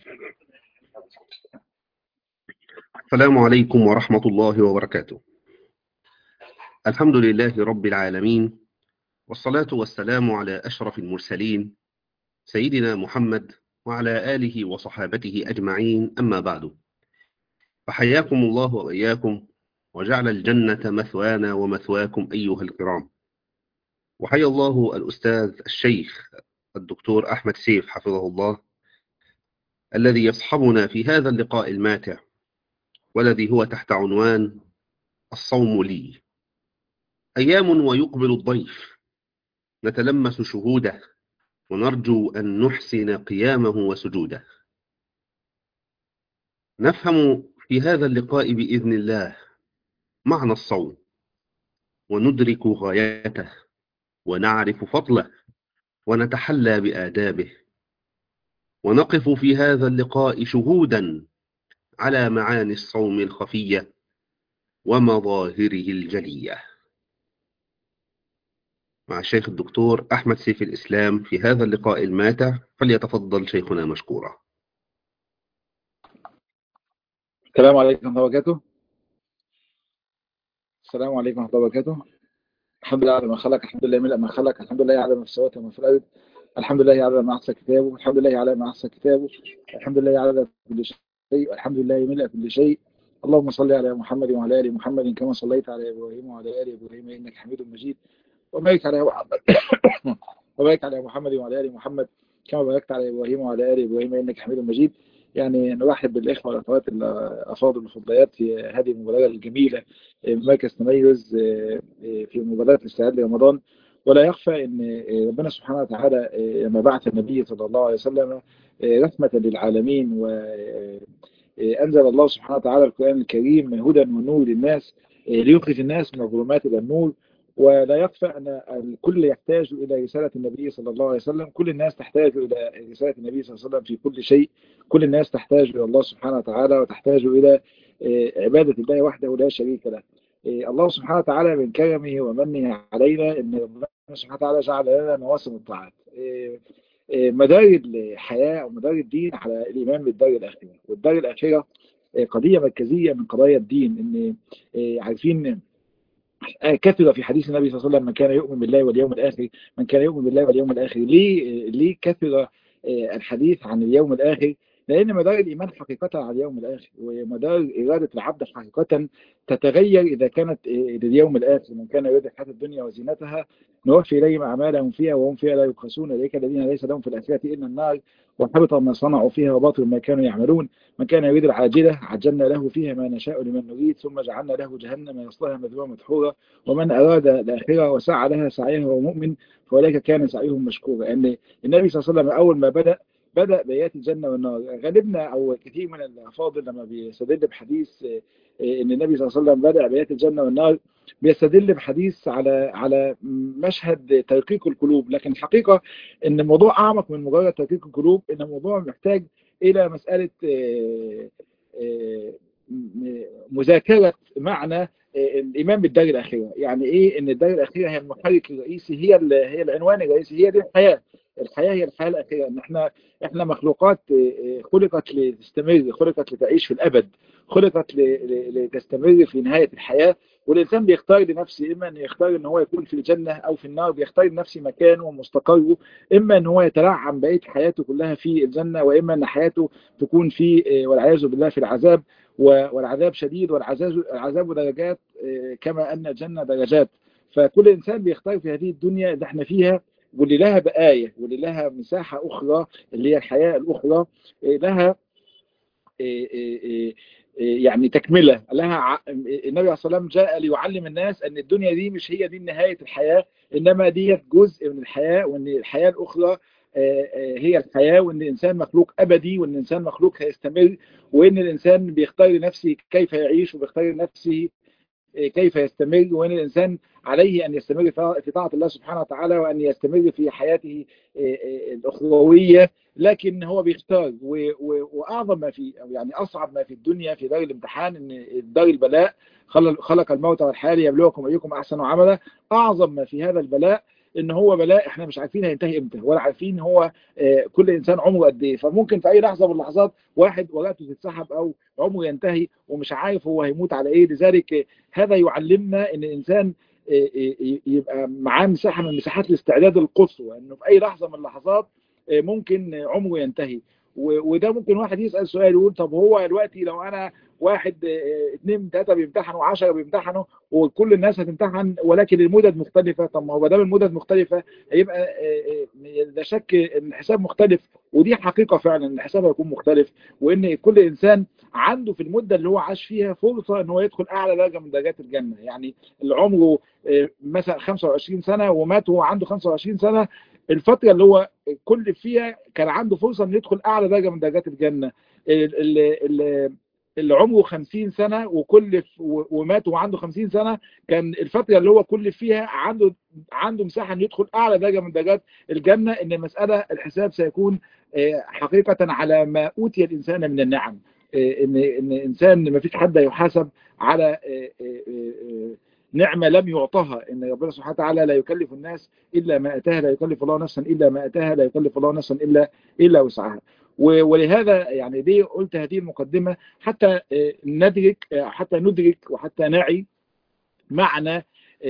السلام عليكم ورحمة الله وبركاته الحمد لله رب العالمين والصلاة والسلام على أشرف المرسلين سيدنا محمد وعلى آله وصحابته أجمعين أما بعد فحياكم الله وإياكم وجعل الجنة مثوانا ومثواكم أيها الكرام وحيا الله الأستاذ الشيخ الدكتور أحمد سيف حفظه الله الذي يصحبنا في هذا اللقاء الماتع والذي هو تحت عنوان الصوم لي أيام ويقبل الضيف نتلمس شهوده ونرجو أن نحسن قيامه وسجوده نفهم في هذا اللقاء بإذن الله معنى الصوم وندرك غايته ونعرف فضله ونتحلى بآدابه ونقف في هذا اللقاء شهودا على معاني الصوم الخفية ومظاهره الجلية مع الشيخ الدكتور أحمد سيف الإسلام في هذا اللقاء الماتع فليتفضل شيخنا مشكورا السلام عليكم ورحمة الله وبركاته السلام عليكم ورحمة الله وبركاته الحمد لله على ما خلق الحمد لله ملء ما خلق الحمد لله على ما في السماوات وما في الأرض الحمد لله على ما أحصى كتابه الحمد لله على ما أحصى كتابه الحمد لله على كل شيء والحمد لله ملء كل شيء اللهم صل على محمد وعلى آل محمد كما صليت على إبراهيم وعلى آل إبراهيم إنك حميد مجيد وبارك على محمد وبارك على محمد وعلى آل محمد كما باركت على إبراهيم وعلى آل إبراهيم إنك حميد مجيد يعني نرحب بالإخوة والأخوات الأفاضل الفضليات في هذه المبادرة الجميلة بمركز تميز في مبادرة الاستعداد لرمضان ولا يخفى أن ربنا سبحانه وتعالى لما بعث النبي صلى الله عليه وسلم رحمة للعالمين وأنزل الله سبحانه وتعالى القرآن الكريم هدى ونور للناس ليخرج الناس من الظلمات إلى النور ولا يخفى أن الكل يحتاج إلى رسالة النبي صلى الله عليه وسلم كل الناس تحتاج إلى رسالة النبي صلى الله عليه وسلم في كل شيء كل الناس تحتاج إلى الله سبحانه وتعالى وتحتاج إلى عبادة الله وحده لا شريك له الله سبحانه وتعالى من كرمه ومنه علينا أن ربنا سبحانه وتعالى جعل لنا مواسم الطاعات مدار الحياة أو مدار الدين على الإيمان بالدار الآخرة والدار الآخرة قضية مركزية من قضايا الدين إن عارفين كثر في حديث النبي صلى الله عليه وسلم من كان يؤمن بالله واليوم الآخر من كان يؤمن بالله واليوم الآخر ليه ليه كثر الحديث عن اليوم الآخر لأن مدار الإيمان حقيقة على اليوم الآخر ومدار إرادة العبد حقيقة تتغير إذا كانت لليوم الآخر من كان يريد الحياة الدنيا وزينتها نوفي إليهم أعمالهم فيها وهم فيها لا يبخسون إليك الذين ليس لهم في الآخرة إلا النار وحبط ما صنعوا فيها وباطل ما كانوا يعملون من كان يريد العاجلة عجلنا له فيها ما نشاء لمن نريد ثم جعلنا له جهنم يصلها مذموما مدحورا ومن أراد الآخرة وسعى لها سعيها وهو مؤمن فأولئك كان سعيهم مشكورا أن النبي صلى الله عليه وسلم أول ما بدأ بدأ بآيات الجنة والنار غالبنا أو كثير من الأفاضل لما بيستدل بحديث ان النبي صلى الله عليه وسلم بدأ بآيات الجنة والنار بيستدل بحديث على على مشهد ترقيق القلوب لكن الحقيقة ان الموضوع أعمق من مجرد ترقيق القلوب ان الموضوع محتاج إلى مسألة مذاكرة معنى الإيمان بالدار الأخيرة يعني إيه ان الدار الأخيرة هي المحرك الرئيسي هي هي العنوان الرئيسي هي دي الحياة الحياة هي الحياة الأخيرة إن إحنا إحنا مخلوقات خلقت لتستمر خلقت لتعيش في الأبد خلقت لتستمر في نهاية الحياة والإنسان بيختار لنفسه إما أن يختار أن هو يكون في الجنة أو في النار بيختار لنفسه مكانه ومستقره إما أن هو يتنعم بقية حياته كلها في الجنة وإما أن حياته تكون في والعياذ بالله في العذاب والعذاب شديد والعذاب درجات كما أن الجنة درجات فكل إنسان بيختار في هذه الدنيا اللي احنا فيها واللي لها بقايا واللي لها مساحة أخرى اللي هي الحياة الأخرى لها يعني تكملة لها النبي عليه الصلاة والسلام جاء ليعلم الناس أن الدنيا دي مش هي دي نهاية الحياة إنما دي جزء من الحياة وأن الحياة الأخرى هي الحياة وأن الإنسان مخلوق أبدي وأن الإنسان مخلوق هيستمر وأن الإنسان بيختار لنفسه كيف يعيش وبيختار لنفسه كيف يستمر وأن الإنسان عليه أن يستمر في طاعة الله سبحانه وتعالى وأن يستمر في حياته الأخروية لكن هو بيختار وأعظم ما في أو يعني أصعب ما في الدنيا في دار الامتحان أن دار البلاء خلق الموت والحياة ليبلوكم أيكم أحسن عملا أعظم ما في هذا البلاء ان هو بلاء احنا مش عارفين هينتهي امتى ولا عارفين هو كل انسان عمره قد ايه فممكن في اي لحظه من اللحظات واحد ورقته تتسحب او عمره ينتهي ومش عارف هو هيموت على ايه لذلك هذا يعلمنا ان الانسان يبقى معاه مساحه من مساحات الاستعداد القصوى انه في اي لحظه من اللحظات ممكن عمره ينتهي وده ممكن واحد يسال سؤال يقول طب هو دلوقتي لو انا واحد اثنين ثلاثه بيمتحنوا 10 بيمتحنوا وكل الناس هتمتحن ولكن المدد مختلفه طب ما هو ما دام المدد مختلفه هيبقى لا شك ان الحساب مختلف ودي حقيقه فعلا ان الحساب هيكون مختلف وان كل انسان عنده في المده اللي هو عاش فيها فرصه ان هو يدخل اعلى درجه من درجات الجنه يعني اللي عمره مثلا 25 سنه ومات وهو عنده 25 سنه الفتره اللي هو كل فيها كان عنده فرصه انه يدخل اعلى درجه من درجات الجنه اللي, اللي عمره 50 سنه وكل ومات وعنده 50 سنه كان الفتره اللي هو كل فيها عنده عنده مساحه انه يدخل اعلى درجه من درجات الجنه ان المساله الحساب سيكون حقيقه على ما اوتي الانسان من النعم ان ان انسان ما فيش حد يحاسب على نعمة لم يعطها إن ربنا سبحانه وتعالى لا يكلف الناس إلا ما أتاها لا يكلف الله نفسا إلا ما أتاها لا يكلف الله نفسا إلا إلا وسعها ولهذا يعني دي قلت هذه المقدمة حتى ندرك حتى ندرك وحتى نعي معنى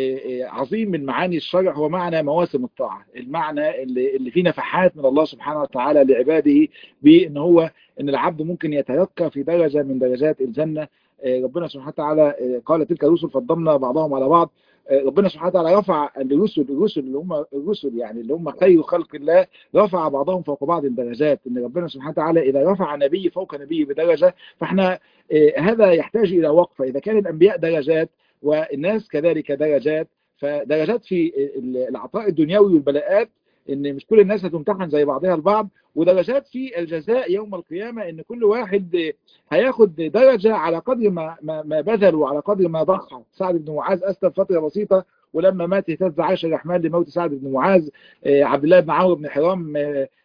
عظيم من معاني الشرع هو معنى مواسم الطاعة المعنى اللي, اللي فيه نفحات من الله سبحانه وتعالى لعباده بأن هو أن العبد ممكن يترقى في درجة من درجات الجنة ربنا سبحانه وتعالى قال تلك الرسل فضلنا بعضهم على بعض ربنا سبحانه وتعالى رفع الرسل الرسل اللي هم الرسل يعني اللي هم خير خلق الله رفع بعضهم فوق بعض الدرجات ان ربنا سبحانه وتعالى اذا رفع نبي فوق نبي بدرجه فاحنا هذا يحتاج الى وقفه اذا كان الانبياء درجات والناس كذلك درجات فدرجات في العطاء الدنيوي والبلاءات ان مش كل الناس هتمتحن زي بعضها البعض ودرجات في الجزاء يوم القيامة ان كل واحد هياخد درجة على قدر ما, ما, ما بذل وعلى قدر ما ضحى سعد بن معاذ أسلم فترة بسيطة ولما مات اهتز عائشة الرحمن لموت سعد بن معاذ عبد الله بن عمرو بن حرام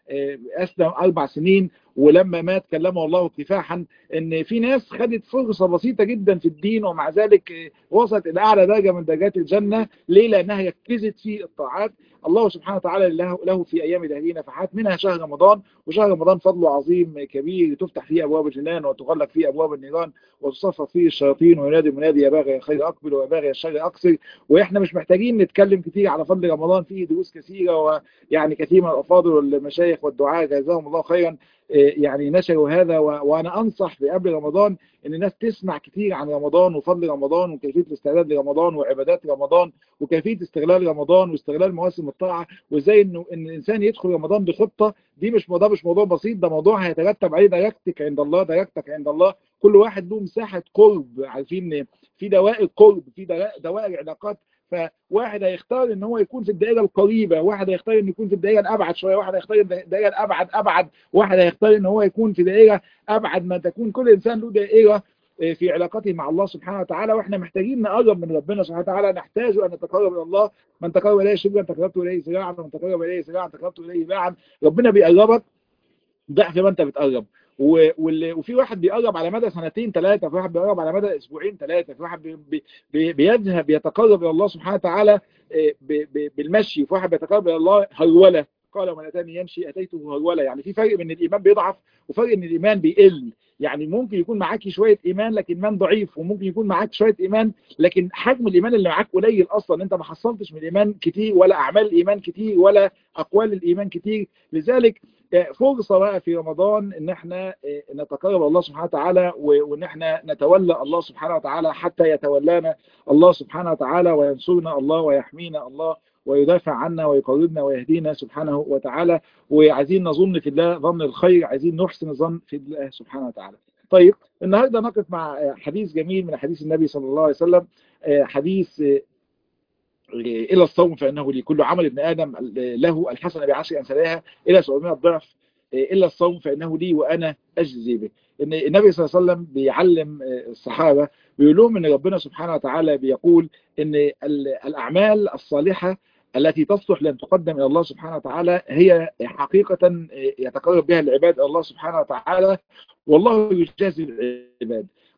أسلم أربع سنين ولما مات كلمه الله كفاحا ان في ناس خدت فرصة بسيطة جدا في الدين ومع ذلك وصلت الى اعلى درجة من درجات الجنة ليه لانها ركزت في الطاعات الله سبحانه وتعالى له, له في ايام دهره نفحات منها شهر رمضان وشهر رمضان فضله عظيم كبير تفتح فيه ابواب الجنان وتغلق فيه ابواب النيران وتصفى فيه الشياطين وينادي منادي يا باغي الخير اقبل ويا باغي الشر اقصر واحنا مش محتاجين نتكلم كتير على فضل رمضان فيه دروس كثيرة ويعني كثير من الافاضل والمشايخ والدعاء جزاهم الله خيرا يعني نشروا هذا وأنا أنصح قبل رمضان أن الناس تسمع كتير عن رمضان وفضل رمضان وكيفية الاستعداد لرمضان وعبادات رمضان وكيفية استغلال رمضان واستغلال مواسم الطاعة وازاي انه ان الانسان يدخل رمضان بخطة دي مش موضوع مش موضوع بسيط ده موضوع هيترتب عليه درجتك عند الله درجتك عند الله كل واحد له مساحة قرب عارفين ان في دوائر قرب في دوائر علاقات فواحد هيختار ان هو يكون في الدائره القريبه واحد هيختار ان يكون في الدائره الابعد شويه واحد هيختار الدائره الابعد ابعد واحد هيختار ان هو يكون في دائره ابعد ما تكون كل انسان له دائره في علاقته مع الله سبحانه وتعالى واحنا محتاجين نقرب من ربنا سبحانه وتعالى نحتاج ان نتقرب الى الله من تقرب اليه شبرا تقربت اليه سراعا ومن تقرب اليه سراعا تقربت اليه باعا ربنا بيقربك ضعف ما انت بتقرب وفي واحد بيقرب على مدى سنتين ثلاثة في واحد بيقرب على مدى أسبوعين ثلاثة في واحد بي بي بيذهب يتقرب إلى الله سبحانه وتعالى بالمشي في واحد بيتقرب إلى الله هرولة قال من أتاني يمشي أتيته هرولة يعني في فرق من الإيمان بيضعف وفرق إن الإيمان بيقل يعني ممكن يكون معاكي شوية إيمان لكن إيمان ضعيف وممكن يكون معاك شوية إيمان لكن حجم الإيمان اللي معاك قليل أصلا أنت ما حصلتش من الإيمان كتير ولا أعمال الإيمان كتير ولا أقوال الإيمان كتير لذلك فرصة بقى في رمضان ان احنا نتقرب الله سبحانه وتعالى وان احنا نتولى الله سبحانه وتعالى حتى يتولانا الله سبحانه وتعالى وينصرنا الله ويحمينا الله ويدافع عنا ويقربنا ويهدينا سبحانه وتعالى وعايزين نظن في الله ظن الخير عايزين نحسن الظن في الله سبحانه وتعالى طيب النهاردة نقف مع حديث جميل من حديث النبي صلى الله عليه وسلم حديث إلى الصوم فإنه لكل عمل ابن آدم له الحسنة بعشر أمثالها إلى 700 ضعف إلا الصوم فإنه لي وأنا أجزي به إن النبي صلى الله عليه وسلم بيعلم الصحابة بيقول لهم إن ربنا سبحانه وتعالى بيقول إن الأعمال الصالحة التي تصلح لأن تقدم إلى الله سبحانه وتعالى هي حقيقة يتقرب بها العباد إلى الله سبحانه وتعالى والله يجازي العباد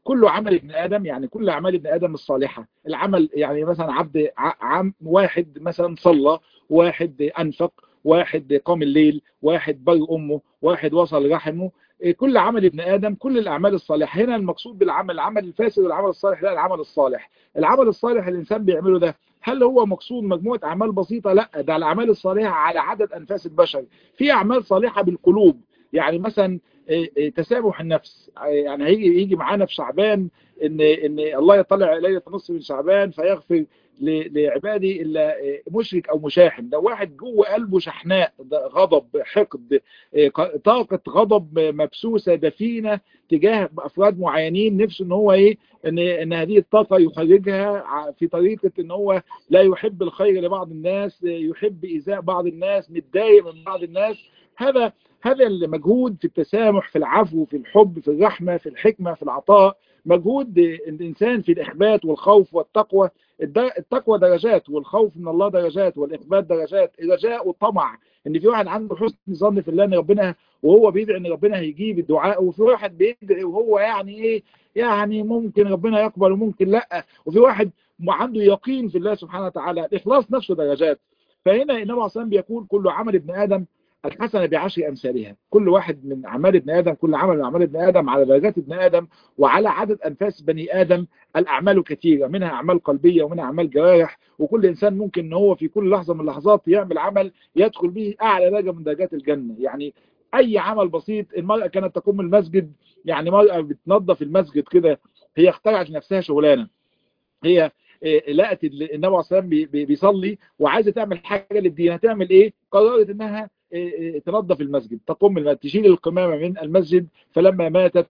كل عمل ابن ادم يعني كل اعمال ابن ادم الصالحه العمل يعني مثلا عبد عام واحد مثلا صلى واحد انفق واحد قام الليل واحد بر امه واحد وصل رحمه كل عمل ابن ادم كل الاعمال الصالحه هنا المقصود بالعمل العمل الفاسد والعمل الصالح لا العمل الصالح العمل الصالح الانسان بيعمله ده هل هو مقصود مجموعه اعمال بسيطه لا ده الاعمال الصالحه على عدد انفاس البشر في اعمال صالحه بالقلوب يعني مثلا تسامح النفس يعني هيجي يجي معانا في شعبان ان ان الله يطلع ليله نصف من شعبان فيغفر لعبادي الا مشرك او مشاحن ده واحد جوه قلبه شحناء غضب حقد طاقه غضب مبسوسه دفينه تجاه افراد معينين نفسه ان هو ايه ان ان هذه الطاقه يخرجها في طريقه ان هو لا يحب الخير لبعض الناس يحب ايذاء بعض الناس متضايق من بعض الناس هذا هذا المجهود في التسامح في العفو في الحب في الرحمه في الحكمه في العطاء مجهود الانسان في الاخبات والخوف والتقوى التقوى درجات والخوف من الله درجات والاخبات درجات الرجاء والطمع ان في واحد عنده حسن ظن في الله ان ربنا وهو بيدعي ان ربنا هيجيب الدعاء وفي واحد بيدعي وهو يعني ايه يعني ممكن ربنا يقبل وممكن لا وفي واحد عنده يقين في الله سبحانه وتعالى الاخلاص نفسه درجات فهنا النبي عليه الصلاه بيقول كل عمل ابن ادم الحسنه بعشر امثالها كل واحد من اعمال ابن ادم كل عمل من اعمال ابن ادم على درجات ابن ادم وعلى عدد انفاس بني ادم الاعمال كثيره منها اعمال قلبيه ومنها اعمال جوارح وكل انسان ممكن ان هو في كل لحظه من اللحظات يعمل عمل يدخل به اعلى درجه من درجات الجنه يعني اي عمل بسيط المراه كانت تقوم المسجد يعني مرأة بتنظف المسجد كده هي اخترعت لنفسها شغلانه هي لقت النبي عليه الصلاه بيصلي وعايزه تعمل حاجه للدين هتعمل ايه قررت انها تنظف المسجد تقوم المسجد تشيل القمامه من المسجد فلما ماتت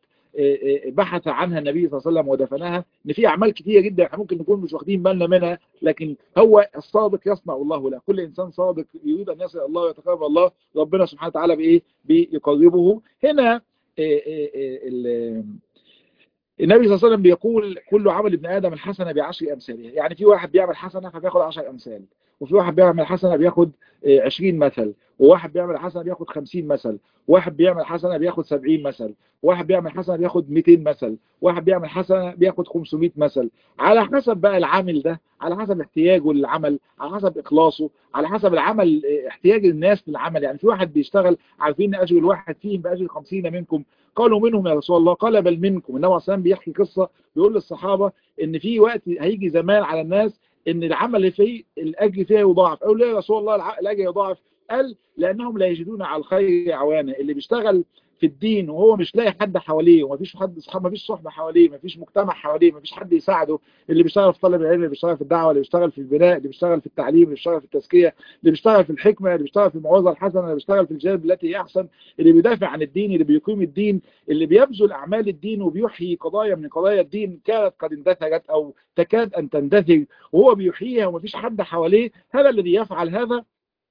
بحث عنها النبي صلى الله عليه وسلم ودفنها ان في اعمال كتيره جدا احنا ممكن نكون مش واخدين بالنا منها لكن هو الصادق يصنع الله له كل انسان صادق يريد ان يصل الله ويتقرب الله ربنا سبحانه وتعالى بايه بيقربه هنا النبي صلى الله عليه وسلم بيقول كل عمل ابن ادم الحسنه بعشر امثالها يعني في واحد بيعمل حسنه فبياخد 10 امثال وفي واحد بيعمل حسنه بياخد 20 مثل وواحد بيعمل حسنه بياخد 50 مثل واحد بيعمل حسنه بياخد 70 مثل واحد بيعمل حسنه بياخد 200 مثل واحد بيعمل حسنه بياخد 500 مثل على حسب بقى العامل ده على حسب احتياجه للعمل على حسب اخلاصه على حسب العمل احتياج الناس للعمل يعني في واحد بيشتغل عارفين اجر الواحد فيهم باجر 50 منكم قالوا منهم يا رسول الله قال بل منكم النبي عليه الصلاه بيحكي قصه بيقول للصحابه ان في وقت هيجي زمان على الناس ان العمل اللي فيه الاجر فيها يضاعف قالوا ليه يا رسول الله الاجر يضاعف قال لانهم لا يجدون على الخير عوانا اللي بيشتغل في الدين وهو مش لاقي حد حواليه ومفيش حد اصحاب مفيش صحبه حواليه مفيش مجتمع حواليه مفيش حد يساعده اللي بيشتغل في طلب العلم اللي بيشتغل في الدعوه اللي بيشتغل في البناء اللي بيشتغل في التعليم اللي بيشتغل في التزكيه اللي بيشتغل في الحكمه اللي بيشتغل في الموعظه الحسنه اللي بيشتغل في الجانب التي هي احسن اللي بيدافع عن الدين اللي بيقيم الدين اللي بيبذل اعمال الدين وبيحيي قضايا من قضايا الدين كانت قد اندثرت او تكاد ان تندثر وهو بيحييها ومفيش حد حواليه هذا الذي يفعل هذا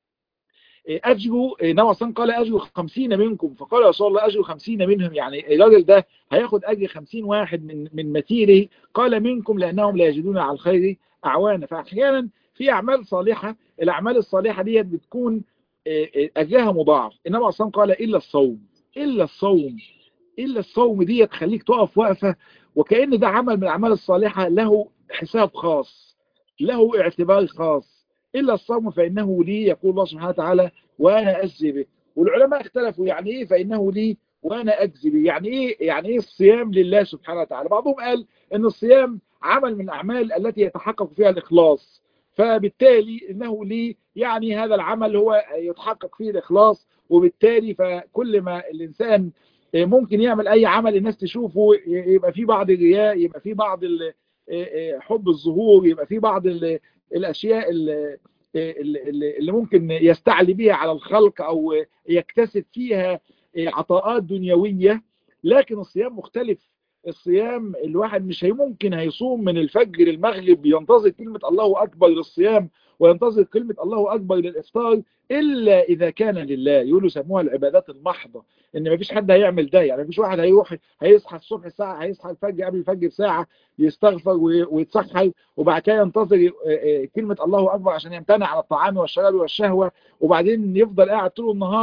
أجروا نوع صن قال أجروا خمسين منكم فقال رسول الله أجروا خمسين منهم يعني الراجل ده هياخد أجر خمسين واحد من من مثيله قال منكم لأنهم لا يجدون على الخير أعوانا فأحيانا في أعمال صالحة الأعمال الصالحة ديت بتكون أجرها مضاعف إنما أصلا قال إلا الصوم إلا الصوم إلا الصوم ديت تخليك تقف وقفة وكأن ده عمل من الأعمال الصالحة له حساب خاص له اعتبار خاص إلا الصوم فإنه لي يقول الله سبحانه وتعالى وأنا أجزي به والعلماء اختلفوا يعني إيه فإنه لي وأنا أجزي به يعني إيه يعني إيه الصيام لله سبحانه وتعالى بعضهم قال إن الصيام عمل من الأعمال التي يتحقق فيها الإخلاص فبالتالي إنه لي يعني هذا العمل هو يتحقق فيه الإخلاص وبالتالي فكل ما الإنسان ممكن يعمل أي عمل الناس تشوفه يبقى في بعض الرياء يبقى في بعض حب الظهور يبقى في بعض الأشياء اللي, اللي ممكن يستعلي بها على الخلق أو يكتسب فيها عطاءات دنيوية لكن الصيام مختلف الصيام الواحد مش هي ممكن هيصوم من الفجر للمغرب ينتظر كلمة الله أكبر للصيام وينتظر كلمة الله أكبر للإفطار إلا إذا كان لله يقولوا سموها العبادات المحضة إن مفيش حد هيعمل ده يعني مفيش واحد هيروح هيصحى الصبح الساعة هيصحى الفجر قبل الفجر بساعة يستغفر ويتصحر وبعد كده ينتظر كلمة الله أكبر عشان يمتنع عن الطعام والشراب والشهوة وبعدين يفضل قاعد طول النهار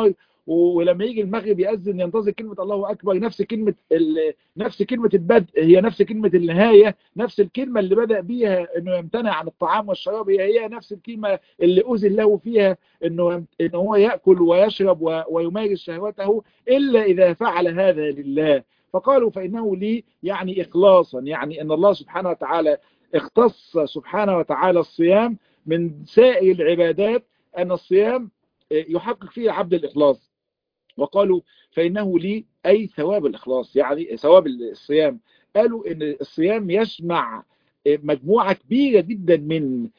ولما يجي المغرب يأذن ينتظر كلمة الله أكبر نفس كلمة نفس كلمة البدء هي نفس كلمة النهاية نفس الكلمة اللي بدأ بيها إنه يمتنع عن الطعام والشراب هي هي نفس الكلمة اللي أذن له فيها إنه إنه هو يأكل ويشرب ويمارس شهوته إلا إذا فعل هذا لله فقالوا فإنه لي يعني إخلاصا يعني أن الله سبحانه وتعالى اختص سبحانه وتعالى الصيام من سائر العبادات أن الصيام يحقق فيه عبد الإخلاص وقالوا فإنه لي أي ثواب الإخلاص يعني ثواب الصيام قالوا إن الصيام يجمع مجموعة كبيرة جدا من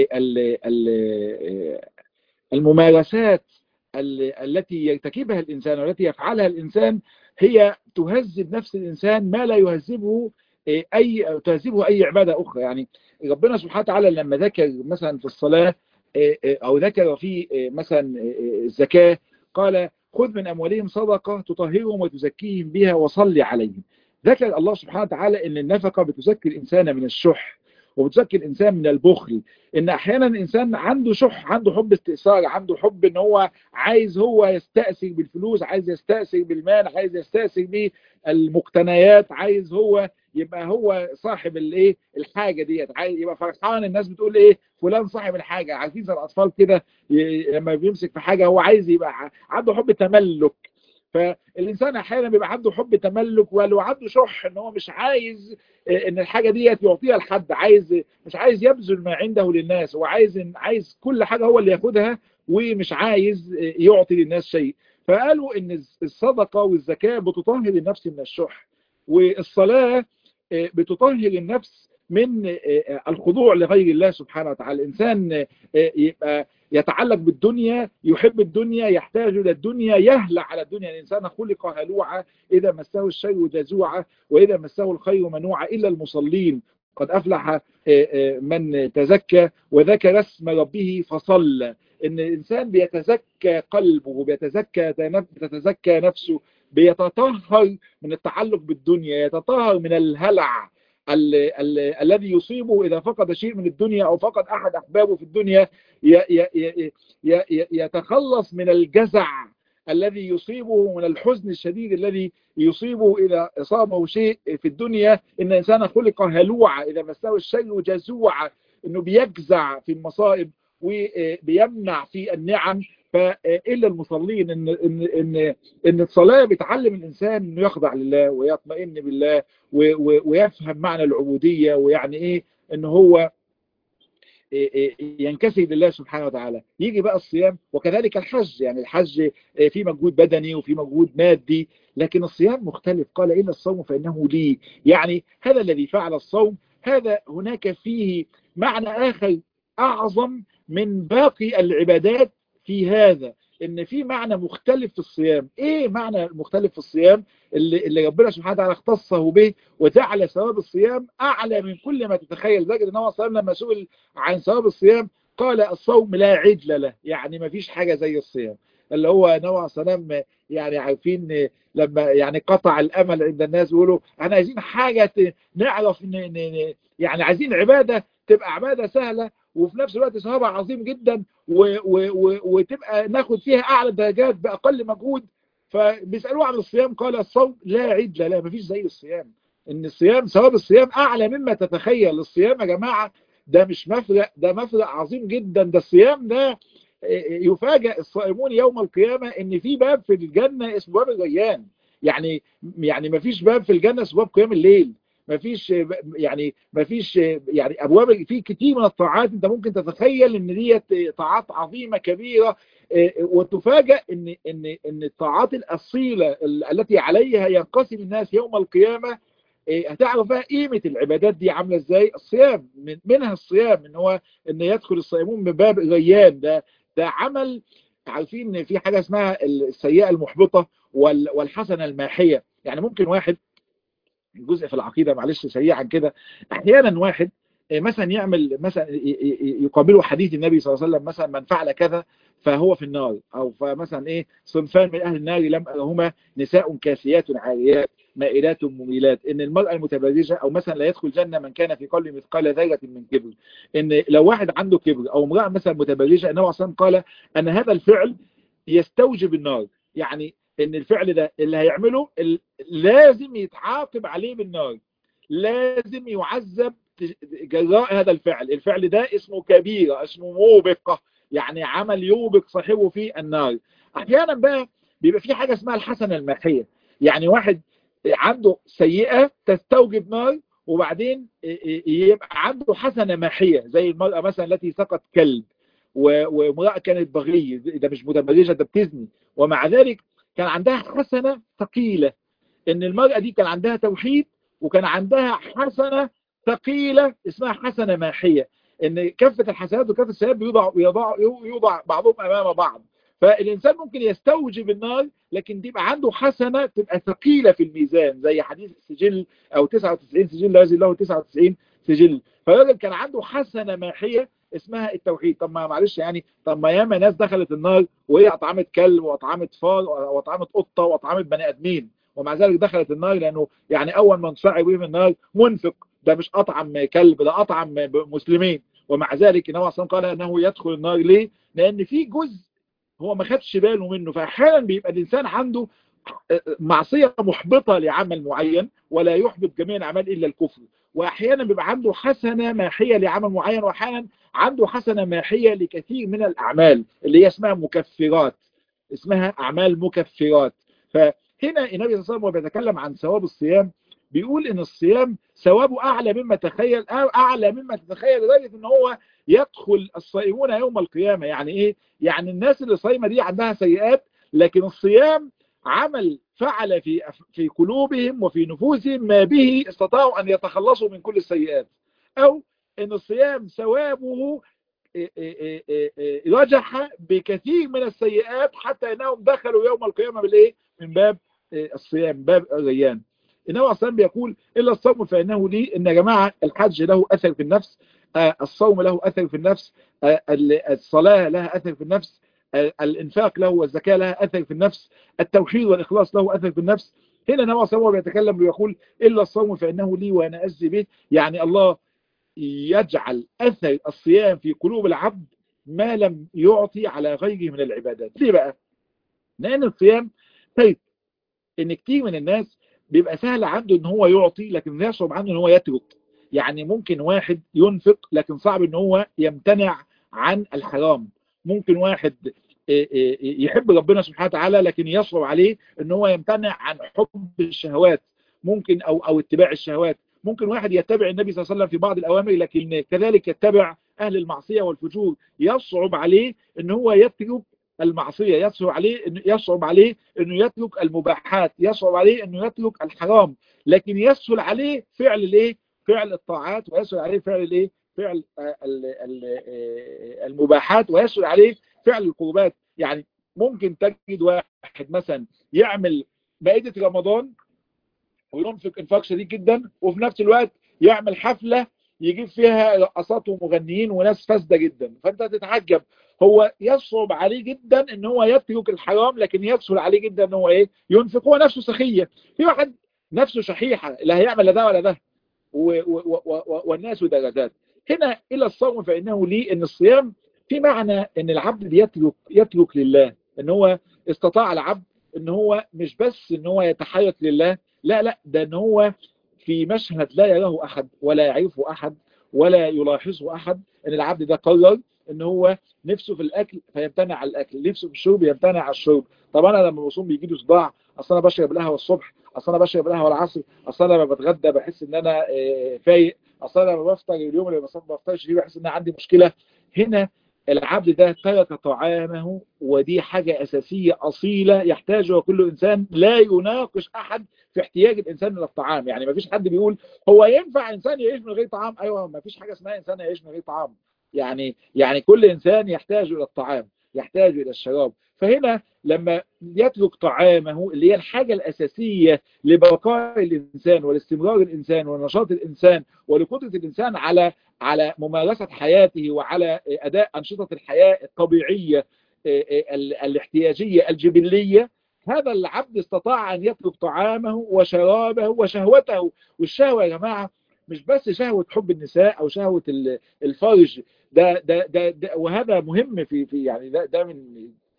الممارسات التي يرتكبها الإنسان والتي يفعلها الإنسان هي تهذب نفس الإنسان ما لا يهذبه أي تهذبه أي عبادة أخرى يعني ربنا سبحانه وتعالى لما ذكر مثلا في الصلاة أو ذكر في مثلا الزكاة قال خذ من أموالهم صدقة تطهرهم وتزكيهم بها وصل عليهم ذكر الله سبحانه وتعالى أن النفقة بتزكي الإنسان من الشح وبتزكي الإنسان من البخل إن أحيانا الإنسان عنده شح عنده حب استئثار عنده حب إن هو عايز هو يستأثر بالفلوس عايز يستأثر بالمال عايز يستأثر بالمقتنيات عايز هو يبقى هو صاحب الايه الحاجه ديت عايز يبقى فرحان الناس بتقول ايه فلان صاحب الحاجه عارفين زي الاطفال كده لما بيمسك في حاجه هو عايز يبقى عنده حب تملك فالانسان احيانا بيبقى عنده حب تملك ولو عنده شح ان هو مش عايز ان الحاجه ديت يعطيها لحد عايز مش عايز يبذل ما عنده للناس هو عايز عايز كل حاجه هو اللي ياخدها ومش عايز يعطي للناس شيء فقالوا ان الصدقه والزكاه بتطهر النفس من الشح والصلاه بتطهر النفس من الخضوع لغير الله سبحانه وتعالى الإنسان يبقى يتعلق بالدنيا يحب الدنيا يحتاج إلى الدنيا يهلع على الدنيا الإنسان خلق هلوعا إذا مسه الشر جزوعا وإذا مسه الخير منوعا إلا المصلين قد أفلح من تزكى وذكر اسم ربه فصلى إن الإنسان بيتزكى قلبه بيتزكى تتزكى نفسه بيتطهر من التعلق بالدنيا يتطهر من الهلع ال ال الذي يصيبه إذا فقد شيء من الدنيا أو فقد أحد أحبابه في الدنيا يتخلص من الجزع الذي يصيبه من الحزن الشديد الذي يصيبه إذا أصابه شيء في الدنيا إن الإنسان خلق هلوعا إذا مسه الشيء جزوعا إنه بيجزع في المصائب وبيمنع في النعم فإلا المصلين إن, إن, إن, إن الصلاة بتعلم الإنسان إنه يخضع لله ويطمئن بالله ويفهم معنى العبودية ويعني إيه إن هو ينكسر لله سبحانه وتعالى يجي بقى الصيام وكذلك الحج يعني الحج في مجهود بدني وفي مجهود مادي لكن الصيام مختلف قال إن الصوم فإنه لي يعني هذا الذي فعل الصوم هذا هناك فيه معنى آخر أعظم من باقي العبادات في هذا ان في معنى مختلف في الصيام ايه معنى مختلف في الصيام اللي, اللي ربنا سبحانه وتعالى اختصه به وجعل ثواب الصيام اعلى من كل ما تتخيل لذلك النبي صلى الله عليه وسلم لما سئل عن ثواب الصيام قال الصوم لا عدل له يعني ما فيش حاجه زي الصيام اللي هو النبي عليه السلام يعني عارفين لما يعني قطع الامل عند الناس بيقولوا احنا عايزين حاجه نعرف يعني عايزين عباده تبقى عباده سهله وفي نفس الوقت ثوابها عظيم جدا و و و وتبقى ناخد فيها اعلى درجات باقل مجهود فبيسالوه عن الصيام قال الصوم لا عدل لا مفيش زي الصيام ان الصيام ثواب الصيام اعلى مما تتخيل الصيام يا جماعه ده مش مفرق ده مفرق عظيم جدا ده الصيام ده يفاجئ الصائمون يوم القيامه ان في باب في الجنه اسمه باب الريان يعني يعني مفيش باب في الجنه اسمه باب قيام الليل ما فيش يعني ما فيش يعني ابواب في كتير من الطاعات انت ممكن تتخيل ان ديت طاعات عظيمه كبيره وتفاجئ ان ان ان الطاعات الاصيله التي عليها ينقسم الناس يوم القيامه هتعرف بقى قيمه العبادات دي عامله ازاي الصيام منها الصيام ان هو ان يدخل الصائمون من باب ريان ده ده عمل عارفين ان في حاجه اسمها السيئه المحبطه والحسنه الماحيه يعني ممكن واحد جزء في العقيدة معلش سريعا كده احيانا واحد مثلا يعمل مثلا يقابله حديث النبي صلى الله عليه وسلم مثلا من فعل كذا فهو في النار او فمثلا ايه صنفان من اهل النار لم ارهما نساء كاسيات عاريات مائلات مميلات ان المرأة المتبرجة او مثلا لا يدخل جنة من كان في قلبه مثقال ذرة من كبر ان لو واحد عنده كبر او امرأة مثلا متبرجة النبي صلى الله عليه وسلم قال ان هذا الفعل يستوجب النار يعني ان الفعل ده اللي هيعمله لازم يتعاقب عليه بالنار لازم يعذب جراء هذا الفعل الفعل ده اسمه كبيرة اسمه موبقة يعني عمل يوبق صاحبه في النار احيانا بقى بيبقى في حاجة اسمها الحسنة الماحية يعني واحد عنده سيئة تستوجب نار وبعدين يبقى عنده حسنة ماحية زي المرأة مثلا التي سقط كلب وامرأة كانت بغية ده مش متبرجة ده بتزني ومع ذلك كان عندها حسنة ثقيلة ان المرأة دي كان عندها توحيد وكان عندها حسنة ثقيلة اسمها حسنة ماحية ان كفة الحسنات وكفة السيئات يوضع, يوضع, يوضع بعضهم امام بعض فالانسان ممكن يستوجب النار لكن تبقى عنده حسنة تبقى ثقيلة في الميزان زي حديث السجل او 99 سجل الذي له 99 سجل فالراجل كان عنده حسنة ماحية اسمها التوحيد طب ما معلش يعني طب ما ياما ناس دخلت النار وهي اطعمت كلب واطعمت فار واطعمت قطه واطعمت بني ادمين ومع ذلك دخلت النار لانه يعني اول من صعب بهم النار منفق ده مش اطعم كلب ده اطعم مسلمين ومع ذلك النبي اصلا قال انه يدخل النار ليه؟ لان في جزء هو ما خدش باله منه فاحيانا بيبقى الانسان عنده معصيه محبطه لعمل معين ولا يحبط جميع الاعمال الا الكفر واحيانا بيبقى عنده حسنه ماحيه لعمل معين واحيانا عنده حسنه ماحيه لكثير من الاعمال اللي هي اسمها مكفرات اسمها اعمال مكفرات فهنا النبي صلى الله عليه وسلم بيتكلم عن ثواب الصيام بيقول ان الصيام ثوابه اعلى مما تخيل اعلى مما تتخيل لدرجه ان هو يدخل الصائمون يوم القيامه يعني ايه يعني الناس اللي صايمه دي عندها سيئات لكن الصيام عمل فعل في في قلوبهم وفي نفوسهم ما به استطاعوا ان يتخلصوا من كل السيئات او ان الصيام ثوابه رجح بكثير من السيئات حتى انهم دخلوا يوم القيامه بالايه من باب الصيام باب الريان النبي عليه الصلاه بيقول الا الصوم فانه لي ان يا جماعه الحج له اثر في النفس الصوم له اثر في النفس الصلاه لها اثر في النفس الانفاق له والزكاه لها اثر في النفس التوحيد والاخلاص له اثر في النفس هنا النبي صلى الله عليه وسلم بيتكلم ويقول الا الصوم فانه لي وانا اجزي به يعني الله يجعل اثر الصيام في قلوب العبد ما لم يعطي على غيره من العبادات ليه بقى لان الصيام طيب ان كتير من الناس بيبقى سهل عنده ان هو يعطي لكن يصعب عنده ان هو يترك يعني ممكن واحد ينفق لكن صعب ان هو يمتنع عن الحرام ممكن واحد يحب ربنا سبحانه وتعالى لكن يصعب عليه ان هو يمتنع عن حب الشهوات ممكن او او اتباع الشهوات ممكن واحد يتبع النبي صلى الله عليه وسلم في بعض الاوامر لكن كذلك يتبع اهل المعصيه والفجور يصعب عليه ان هو يترك المعصيه يصعب عليه انه يصعب عليه انه يترك المباحات يصعب عليه انه يترك الحرام لكن يسهل عليه فعل الايه فعل الطاعات ويسهل عليه فعل الايه فعل المباحات ويسهل عليه فعل القربات يعني ممكن تجد واحد مثلا يعمل مائدة رمضان وينفق انفاق شديد جدا وفي نفس الوقت يعمل حفلة يجيب فيها رقصات ومغنيين وناس فاسدة جدا فانت تتعجب هو يصعب عليه جدا ان هو يترك الحرام لكن يسهل عليه جدا ان هو ايه ينفق هو نفسه سخية في واحد نفسه شحيحة لا هيعمل لا ده ولا ده والناس درجات هنا الى الصوم فانه لي ان الصيام في معنى ان العبد بيترك يترك لله ان هو استطاع العبد ان هو مش بس ان هو يتحرك لله لا لا ده ان هو في مشهد لا يراه احد ولا يعرفه احد ولا يلاحظه احد ان العبد ده قرر ان هو نفسه في الاكل فيمتنع عن الاكل نفسه في الشرب يمتنع عن الشرب طب انا لما بصوم بيجي لي صداع اصل انا بشرب القهوه الصبح اصل انا بشرب القهوه العصر اصل انا لما بتغدى بحس ان انا فايق اصل انا لما بفطر اليوم اللي ما بفطرش فيه بحس ان انا عندي مشكله هنا العبد ده ترك طعامه ودي حاجة أساسية أصيلة يحتاجها كل إنسان لا يناقش أحد في احتياج الإنسان إلى الطعام يعني ما فيش حد بيقول هو ينفع إنسان يعيش من غير طعام أيوة ما فيش حاجة اسمها إنسان يعيش من غير طعام يعني يعني كل إنسان يحتاج إلى الطعام يحتاج إلى الشراب فهنا لما يترك طعامه اللي هي الحاجة الأساسية لبقاء الإنسان والاستمرار الإنسان ونشاط الإنسان ولقدرة الإنسان على على ممارسة حياته وعلى أداء أنشطة الحياة الطبيعية الاحتياجية الجبلية هذا العبد استطاع أن يترك طعامه وشرابه وشهوته والشهوة يا جماعة مش بس شهوة حب النساء أو شهوة الفرج ده, ده, ده, ده وهذا مهم في, في يعني ده, ده من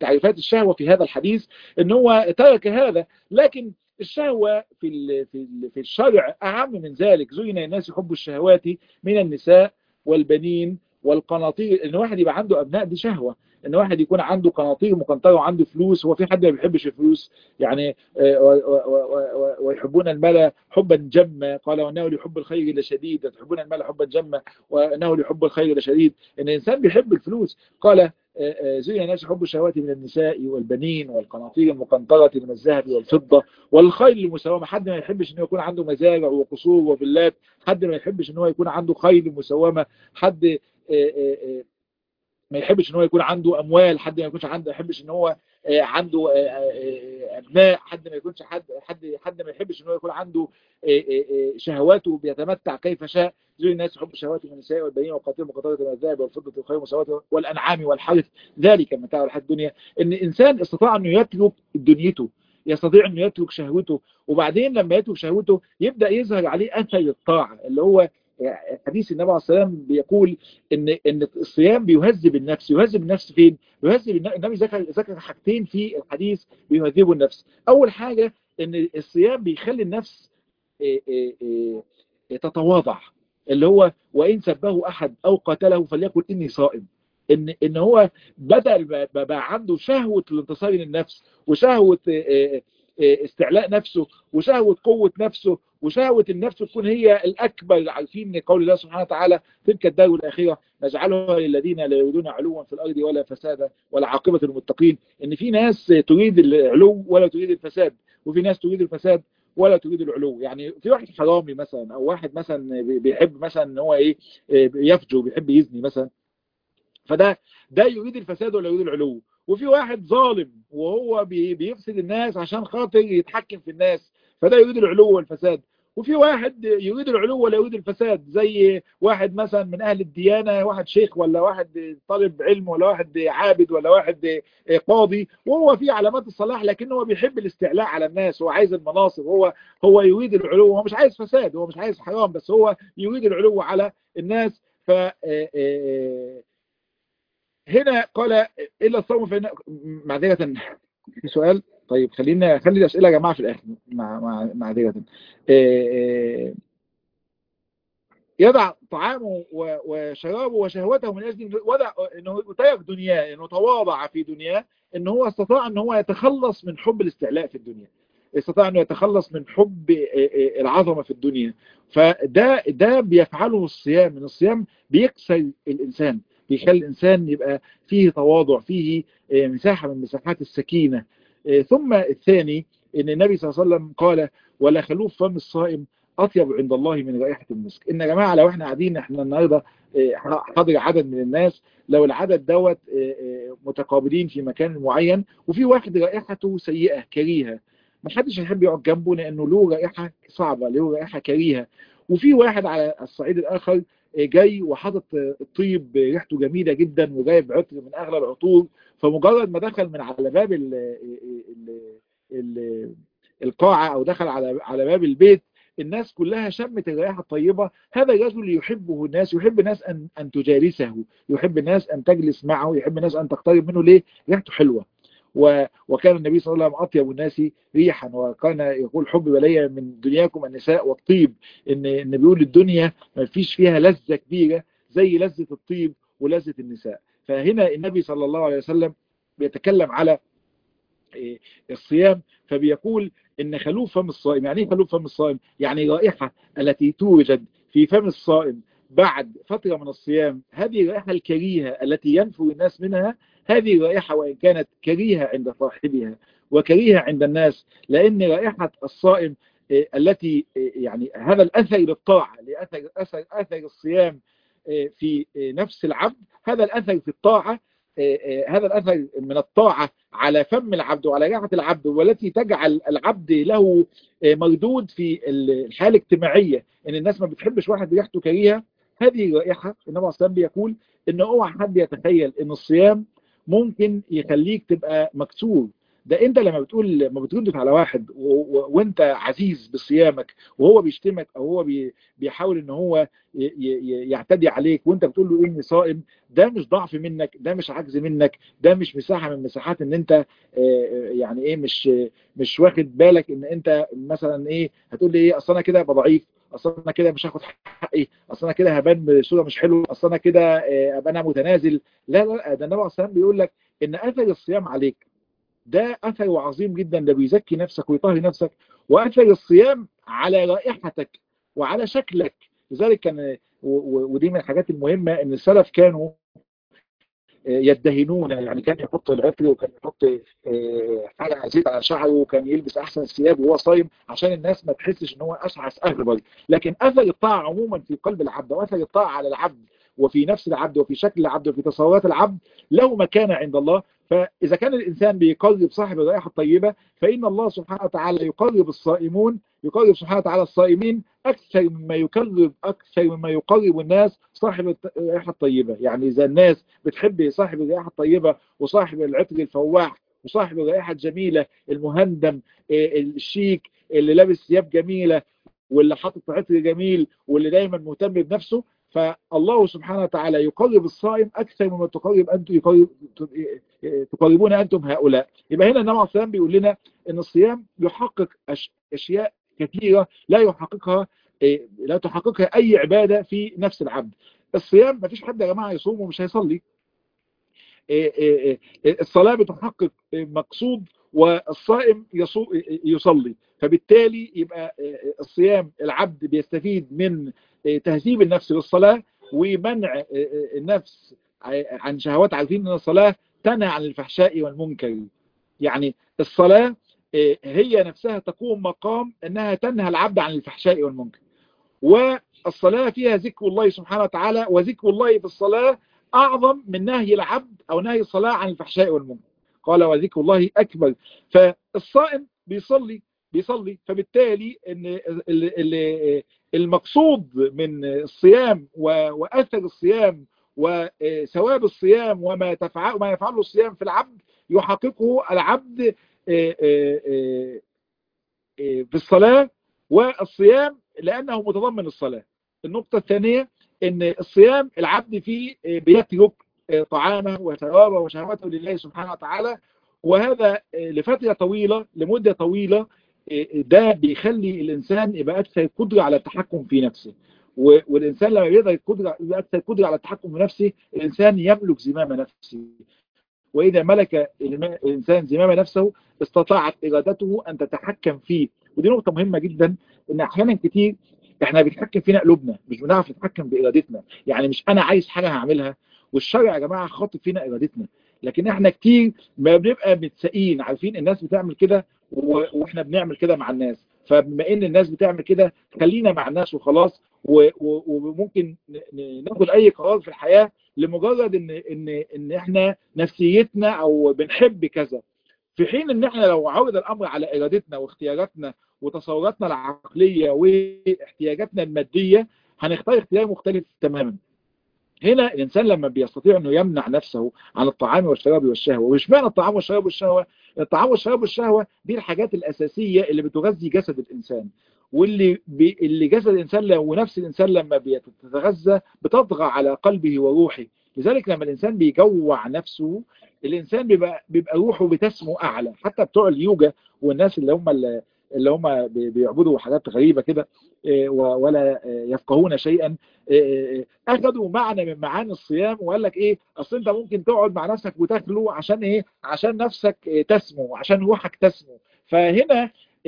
تعريفات الشهوة في هذا الحديث ان هو ترك هذا لكن الشهوة في في في الشرع أعم من ذلك زين الناس يحبوا الشهوات من النساء والبنين والقناطير ان واحد يبقى عنده ابناء دي شهوة ان واحد يكون عنده قناطير مقنطره وعنده فلوس هو في حد ما بيحبش الفلوس يعني ويحبون المال حبا جما قال وانه لحب الخير لشديد تحبون المال حبا جما وانه لحب الخير لشديد ان الانسان بيحب الفلوس قال زين الناس حب الشهوات من النساء والبنين والقناطير المقنطرة من الذهب والفضة والخيل المسومة حد ما يحبش انه يكون عنده مزارع وقصور وفيلات حد ما يحبش انه يكون عنده خيل مسومة حد ما يحبش ان هو يكون عنده اموال حد ما يكونش عنده يحبش ان هو عنده ابناء حد ما يكونش حد حد حد ما يحبش ان هو يكون عنده شهواته بيتمتع كيف شاء زي الناس يحب الشهوات من النساء والبنين والقاتل المقترة من الذهب والفضة والخيل والمساوات والانعام والحرث ذلك متاع الحياة الدنيا ان الانسان استطاع انه يترك دنيته يستطيع انه يترك شهوته وبعدين لما يترك شهوته يبدا يظهر عليه اثر الطاعه اللي هو حديث النبي عليه الصلاه والسلام بيقول ان ان الصيام بيهذب النفس يهذب النفس فين بيهذب النبي ذكر ذكر حاجتين في الحديث بيهذبوا النفس اول حاجه ان الصيام بيخلي النفس تتواضع اللي هو وان سبه احد او قتله فليقل اني صائم ان ان هو بدل بقى عنده شهوه الانتصار للنفس وشهوه استعلاء نفسه وشهوة قوة نفسه وشهوة النفس تكون هي الأكبر عارفين قول الله سبحانه وتعالى تلك الدار الأخيرة نجعلها للذين لا يريدون علوا في الأرض ولا فسادا ولا عاقبة المتقين إن في ناس تريد العلو ولا تريد الفساد وفي ناس تريد الفساد ولا تريد العلو يعني في واحد حرامي مثلا او واحد مثلا بيحب مثلا ان هو ايه يفجر بيحب يزني مثلا فده ده يريد الفساد ولا يريد العلو وفي واحد ظالم وهو بيفسد الناس عشان خاطر يتحكم في الناس فده يريد العلو والفساد وفي واحد يريد العلو ولا يريد الفساد زي واحد مثلا من اهل الديانه واحد شيخ ولا واحد طالب علم ولا واحد عابد ولا واحد قاضي وهو في علامات الصلاح لكنه هو بيحب الاستعلاء على الناس هو عايز المناصب هو هو يريد العلو هو مش عايز فساد هو مش عايز حرام بس هو يريد العلو على الناس ف هنا قال الا الصوم فإن معذره في سؤال طيب خلينا خلي الاسئله يا جماعه في الاخر مع مع معذره يضع طعامه وشرابه وشهوته من اجل وضع انه ترك دنياه انه تواضع في دنياه ان هو استطاع ان هو يتخلص من حب الاستعلاء في الدنيا استطاع انه يتخلص من حب العظمه في الدنيا فده ده بيفعله الصيام ان الصيام بيكسر الانسان بيخلي الإنسان يبقى فيه تواضع فيه مساحة من مساحات السكينة ثم الثاني ان النبي صلى الله عليه وسلم قال ولا خلوف فم الصائم أطيب عند الله من رائحة المسك إن يا جماعة لو احنا قاعدين احنا النهاردة حاضر عدد من الناس لو العدد دوت متقابلين في مكان معين وفي واحد رائحته سيئة كريهة ما حدش يحب يقعد جنبه لأنه له رائحة صعبة له رائحة كريهة وفي واحد على الصعيد الآخر جاي وحاطط الطيب ريحته جميلة جدا وجايب عطر من أغلى العطور فمجرد ما دخل من على باب ال ال ال القاعة أو دخل على على باب البيت الناس كلها شمت الرائحة الطيبة هذا الرجل يحبه الناس يحب الناس أن, أن تجالسه يحب الناس أن تجلس معه يحب الناس أن تقترب منه ليه ريحته حلوة و... وكان النبي صلى الله عليه وسلم أطيب الناس ريحا وكان يقول حب بلي من دنياكم النساء والطيب إن, إن بيقول الدنيا ما فيش فيها لذة كبيرة زي لذة الطيب ولذة النساء فهنا النبي صلى الله عليه وسلم بيتكلم على الصيام فبيقول ان خلوف فم الصائم يعني ايه خلوف فم الصائم يعني رائحة التي توجد في فم الصائم بعد فترة من الصيام هذه الرائحة الكريهة التي ينفر الناس منها هذه الرائحة وإن كانت كريهة عند صاحبها وكريهة عند الناس لأن رائحة الصائم التي يعني هذا الأثر للطاعة لأثر أثر, أثر الصيام في نفس العبد هذا الأثر في الطاعة هذا الأثر من الطاعة على فم العبد وعلى ريحة العبد والتي تجعل العبد له مردود في الحالة الاجتماعية ان الناس ما بتحبش واحد ريحته كريهة هذه رائحة النبي صلى الله بيقول ان اوعى حد يتخيل ان الصيام ممكن يخليك تبقى مكسور ده انت لما بتقول لما بتردف على واحد و... و... وانت عزيز بصيامك وهو بيشتمك او هو بي... بيحاول ان هو ي... ي... يعتدي عليك وانت بتقول له اني صائم ده مش ضعف منك ده مش عجز منك ده مش مساحه من مساحات ان انت يعني ايه مش مش واخد بالك ان انت مثلا ايه هتقول لي ايه اصل انا كده ابقى ضعيف اصل انا كده مش هاخد حقي اصل انا كده هبان بصوره مش حلوه اصل انا كده ابقى انا متنازل لا لا ده النبي عليه الصلاه بيقول لك ان اثر الصيام عليك ده اثر عظيم جدا ده بيزكي نفسك ويطهر نفسك واثر الصيام على رائحتك وعلى شكلك لذلك كان ودي من الحاجات المهمه ان السلف كانوا يدهنون يعني كان يحط العطر وكان يحط حاجه زيت على شعره وكان يلبس احسن الثياب وهو صايم عشان الناس ما تحسش ان هو اشعث اغبر لكن اثر الطاعه عموما في قلب العبد واثر الطاعه على العبد وفي نفس العبد وفي شكل العبد وفي تصورات العبد له مكانه عند الله فإذا كان الإنسان بيقرب صاحب الرائحة الطيبة فإن الله سبحانه وتعالى يقرب الصائمون يقرب سبحانه وتعالى الصائمين أكثر مما يقرب أكثر مما يقرب الناس صاحب الرائحة الطيبة يعني إذا الناس بتحب صاحب الرائحة الطيبة وصاحب العطر الفواح وصاحب الرائحة الجميلة المهندم الشيك اللي لابس ثياب جميلة واللي حاطط عطر جميل واللي دايما مهتم بنفسه فالله سبحانه وتعالى يقرب الصائم أكثر مما تقرب أنتم يقرب تقربون أنتم هؤلاء يبقى هنا النبي عليه الصلاة بيقول لنا أن الصيام يحقق أشياء كثيرة لا يحققها لا تحققها أي عبادة في نفس العبد الصيام ما فيش حد يا جماعة يصوم ومش هيصلي الصلاة بتحقق مقصود والصائم يصلي فبالتالي يبقى الصيام العبد بيستفيد من تهذيب النفس للصلاة ومنع النفس عن شهوات عارفين ان الصلاة تنهى عن الفحشاء والمنكر يعني الصلاة هي نفسها تقوم مقام انها تنهى العبد عن الفحشاء والمنكر والصلاة فيها ذكر الله سبحانه وتعالى وذكر الله في الصلاة اعظم من نهي العبد او نهي الصلاة عن الفحشاء والمنكر قال وذكر الله اكبر فالصائم بيصلي بيصلي فبالتالي ان المقصود من الصيام واثر الصيام وثواب الصيام وما تفعل ما يفعله الصيام في العبد يحققه العبد في الصلاة والصيام لأنه متضمن الصلاة النقطة الثانية ان الصيام العبد فيه بيترك طعامه وثوابه وشهواته لله سبحانه وتعالى وهذا لفترة طويلة لمدة طويلة ده بيخلي الإنسان يبقى أكثر قدرة على التحكم في نفسه والإنسان لما بيقدر يبقى أكثر قدرة على التحكم في نفسه الإنسان يملك زمام نفسه وإذا ملك الإنسان زمام نفسه استطاعت إرادته أن تتحكم فيه ودي نقطة مهمة جدا إن أحيانا كتير احنا بنتحكم فينا قلوبنا مش بنعرف نتحكم بإرادتنا يعني مش أنا عايز حاجة هعملها والشرع يا جماعة خاطب فينا إرادتنا لكن احنا كتير ما بنبقى متسائين عارفين الناس بتعمل كده واحنا بنعمل كده مع الناس فبما ان الناس بتعمل كده خلينا مع الناس وخلاص وممكن ناخد اي قرار في الحياة لمجرد ان ان ان احنا نفسيتنا او بنحب كذا في حين ان احنا لو عرض الامر على ارادتنا واختياراتنا وتصوراتنا العقلية واحتياجاتنا المادية هنختار اختيار مختلف تماما هنا الإنسان لما بيستطيع أنه يمنع نفسه عن الطعام والشراب والشهوة ومش معنى الطعام والشراب والشهوة الطعام والشراب والشهوة دي الحاجات الأساسية اللي بتغذي جسد الإنسان واللي بي اللي جسد الإنسان ونفس الإنسان لما بيتغذى بتطغى على قلبه وروحه لذلك لما الإنسان بيجوع نفسه الإنسان بيبقى, بيبقى روحه بتسمو أعلى حتى بتوع اليوجا والناس اللي هم اللي اللي هم بيعبدوا حاجات غريبة كده ولا يفقهون شيئا اخذوا معنى من معاني الصيام وقال لك ايه اصل انت ممكن تقعد مع نفسك وتاكله عشان ايه عشان نفسك تسمو عشان روحك تسمو فهنا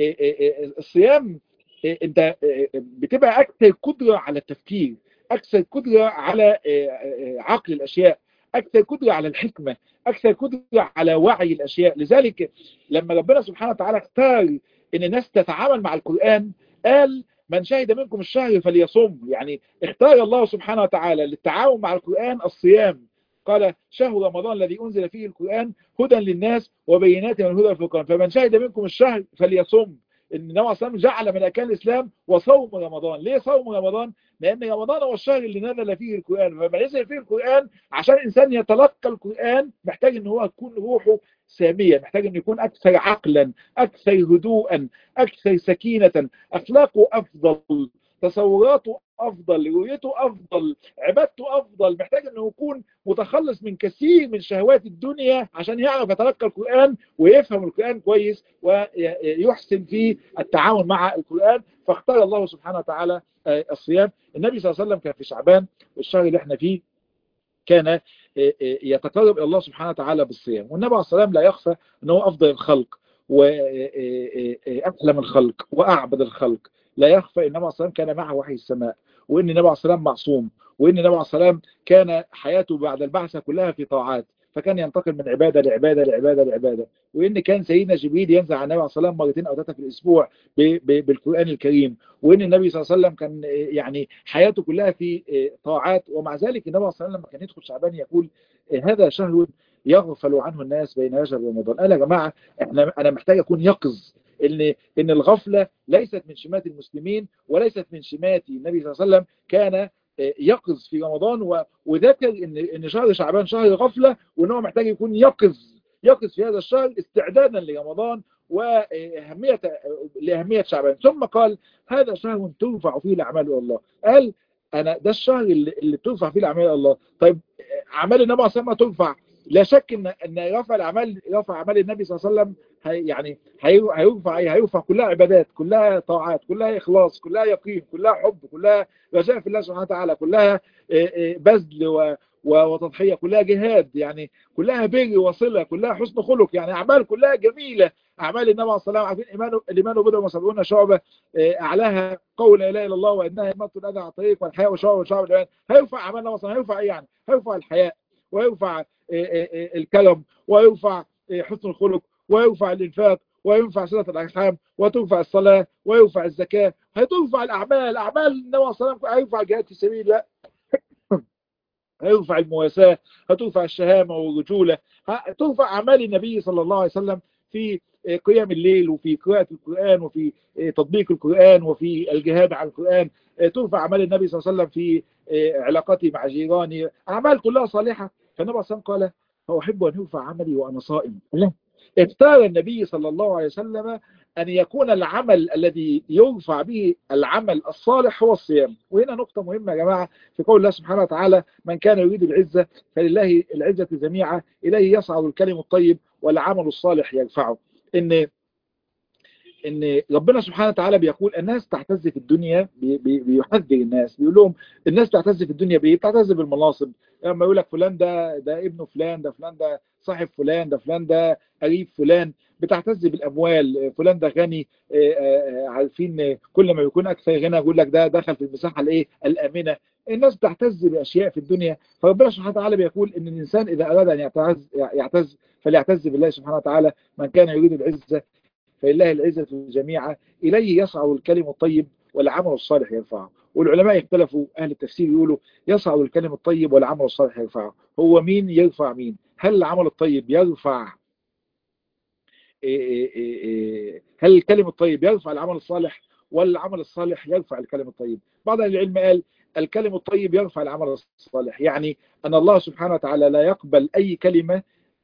الصيام انت بتبقى اكثر قدرة على التفكير اكثر قدرة على عقل الاشياء اكثر قدرة على الحكمة اكثر قدرة على وعي الاشياء لذلك لما ربنا سبحانه وتعالى اختار ان الناس تتعامل مع القرآن قال من شهد منكم الشهر فليصم يعني اختار الله سبحانه وتعالى للتعاون مع القرآن الصيام قال شهر رمضان الذي أنزل فيه القرآن هدى للناس وبينات من الهدى والفرقان فمن شهد منكم الشهر فليصم ان النبي عليه الصلاه والسلام جعل من اركان الاسلام وصوم رمضان ليه صوم رمضان لان رمضان هو الشهر اللي نزل فيه القران فلما نزل فيه القران عشان الانسان يتلقى القران محتاج ان هو يكون روحه ساميه محتاج انه يكون اكثر عقلا اكثر هدوءا اكثر سكينه اخلاقه افضل تصوراته افضل رؤيته افضل عبادته افضل محتاج انه يكون متخلص من كثير من شهوات الدنيا عشان يعرف يتلقى القران ويفهم القران كويس ويحسن في التعامل مع القران فاختار الله سبحانه وتعالى الصيام النبي صلى الله عليه وسلم كان في شعبان الشهر اللي احنا فيه كان يتقرب الى الله سبحانه وتعالى بالصيام والنبي عليه الصلاه والسلام لا يخفى انه افضل الخلق وأسلم الخلق وأعبد الخلق لا يخفى ان النبي عليه الصلاه والسلام كان معه وحي السماء وان النبي عليه الصلاه والسلام معصوم وان النبي عليه الصلاه والسلام كان حياته بعد البعثه كلها في طاعات فكان ينتقل من عباده لعباده لعباده لعباده وان كان سيدنا جبريل ينزل على النبي عليه الصلاه والسلام مرتين او ثلاثه في الاسبوع بالقران الكريم وان النبي صلى الله عليه وسلم كان يعني حياته كلها في طاعات ومع ذلك النبي عليه الصلاه والسلام لما كان يدخل شعبان يقول هذا شهر يغفل عنه الناس بين رجب ورمضان قال يا جماعه احنا انا محتاج اكون يقظ ان ان الغفله ليست من شمات المسلمين وليست من شمات النبي صلى الله عليه وسلم كان يقظ في رمضان وذكر ان ان شهر شعبان شهر غفله وان هو محتاج يكون يقظ يقظ في هذا الشهر استعدادا لرمضان واهميه لاهميه شعبان ثم قال هذا شهر ترفع فيه الاعمال الى الله قال انا ده الشهر اللي, اللي ترفع فيه الاعمال الى الله طيب اعمال النبي صلى الله عليه وسلم ترفع لا شك ان ان رفع الاعمال رفع اعمال النبي صلى الله عليه وسلم هي يعني هيرفع هيرفع كلها عبادات كلها طاعات كلها اخلاص كلها يقين كلها حب كلها رجاء في الله سبحانه وتعالى كلها بذل وتضحيه كلها جهاد يعني كلها بر وصله كلها حسن خلق يعني اعمال كلها جميله اعمال النبي عليه الصلاه والسلام عارفين ايمان الايمان بضع وسبعون شعبه اعلاها قول لا اله الا الله وانها اماطه الاذى على الطريق والحياء وشعب وشعب الايمان هيرفع اعمال النبي صلى الله عليه وسلم هيرفع ايه يعني؟ هيرفع الحياء ويرفع الكلام ويرفع حسن الخلق ويرفع الانفاق وينفع صلة الأرحام وترفع الصلاة ويرفع الزكاة هترفع الأعمال أعمال النبي صلى الله عليه وسلم هيرفع الجهاد في سبيل الله هيرفع المواساة هترفع الشهامة والرجولة هترفع أعمال النبي صلى الله عليه وسلم في قيام الليل وفي قراءة القرآن وفي تطبيق القرآن وفي الجهاد على القرآن ترفع أعمال النبي صلى الله عليه وسلم في علاقته مع جيرانه أعمال كلها صالحة فالنبي صلى الله عليه وسلم قال أحب أن يرفع عملي وأنا صائم لا اختار النبي صلى الله عليه وسلم أن يكون العمل الذي يرفع به العمل الصالح هو الصيام وهنا نقطة مهمة يا جماعة في قول الله سبحانه وتعالى من كان يريد العزة فلله العزة جميعا إليه يصعد الكلم الطيب والعمل الصالح يرفعه إن ان ربنا سبحانه وتعالى بيقول الناس تعتز في الدنيا بي بي بيحذر الناس بيقول لهم الناس تعتز في الدنيا بايه بتعتز بالمناصب لما يقول لك فلان ده ده ابن فلان ده فلان ده صاحب فلان ده فلان ده قريب فلان بتعتز بالاموال فلان ده غني عارفين كل ما يكون اكثر غنى يقول لك ده دخل في المساحه الايه الامنه الناس بتعتز باشياء في الدنيا فربنا سبحانه وتعالى بيقول ان الانسان اذا اراد ان يعتز يعتز فليعتز بالله سبحانه وتعالى من كان يريد العزه فلله العزة جميعا إليه يصعد الكلم الطيب والعمل الصالح يرفعه والعلماء اختلفوا أهل التفسير يقولوا يصعد الكلم الطيب والعمل الصالح يرفعه هو مين يرفع مين هل العمل الطيب يرفع هل الكلم الطيب يرفع العمل الصالح ولا العمل الصالح يرفع الكلم الطيب بعض أهل العلم قال الكلم الطيب يرفع العمل الصالح يعني أن الله سبحانه وتعالى لا يقبل أي كلمة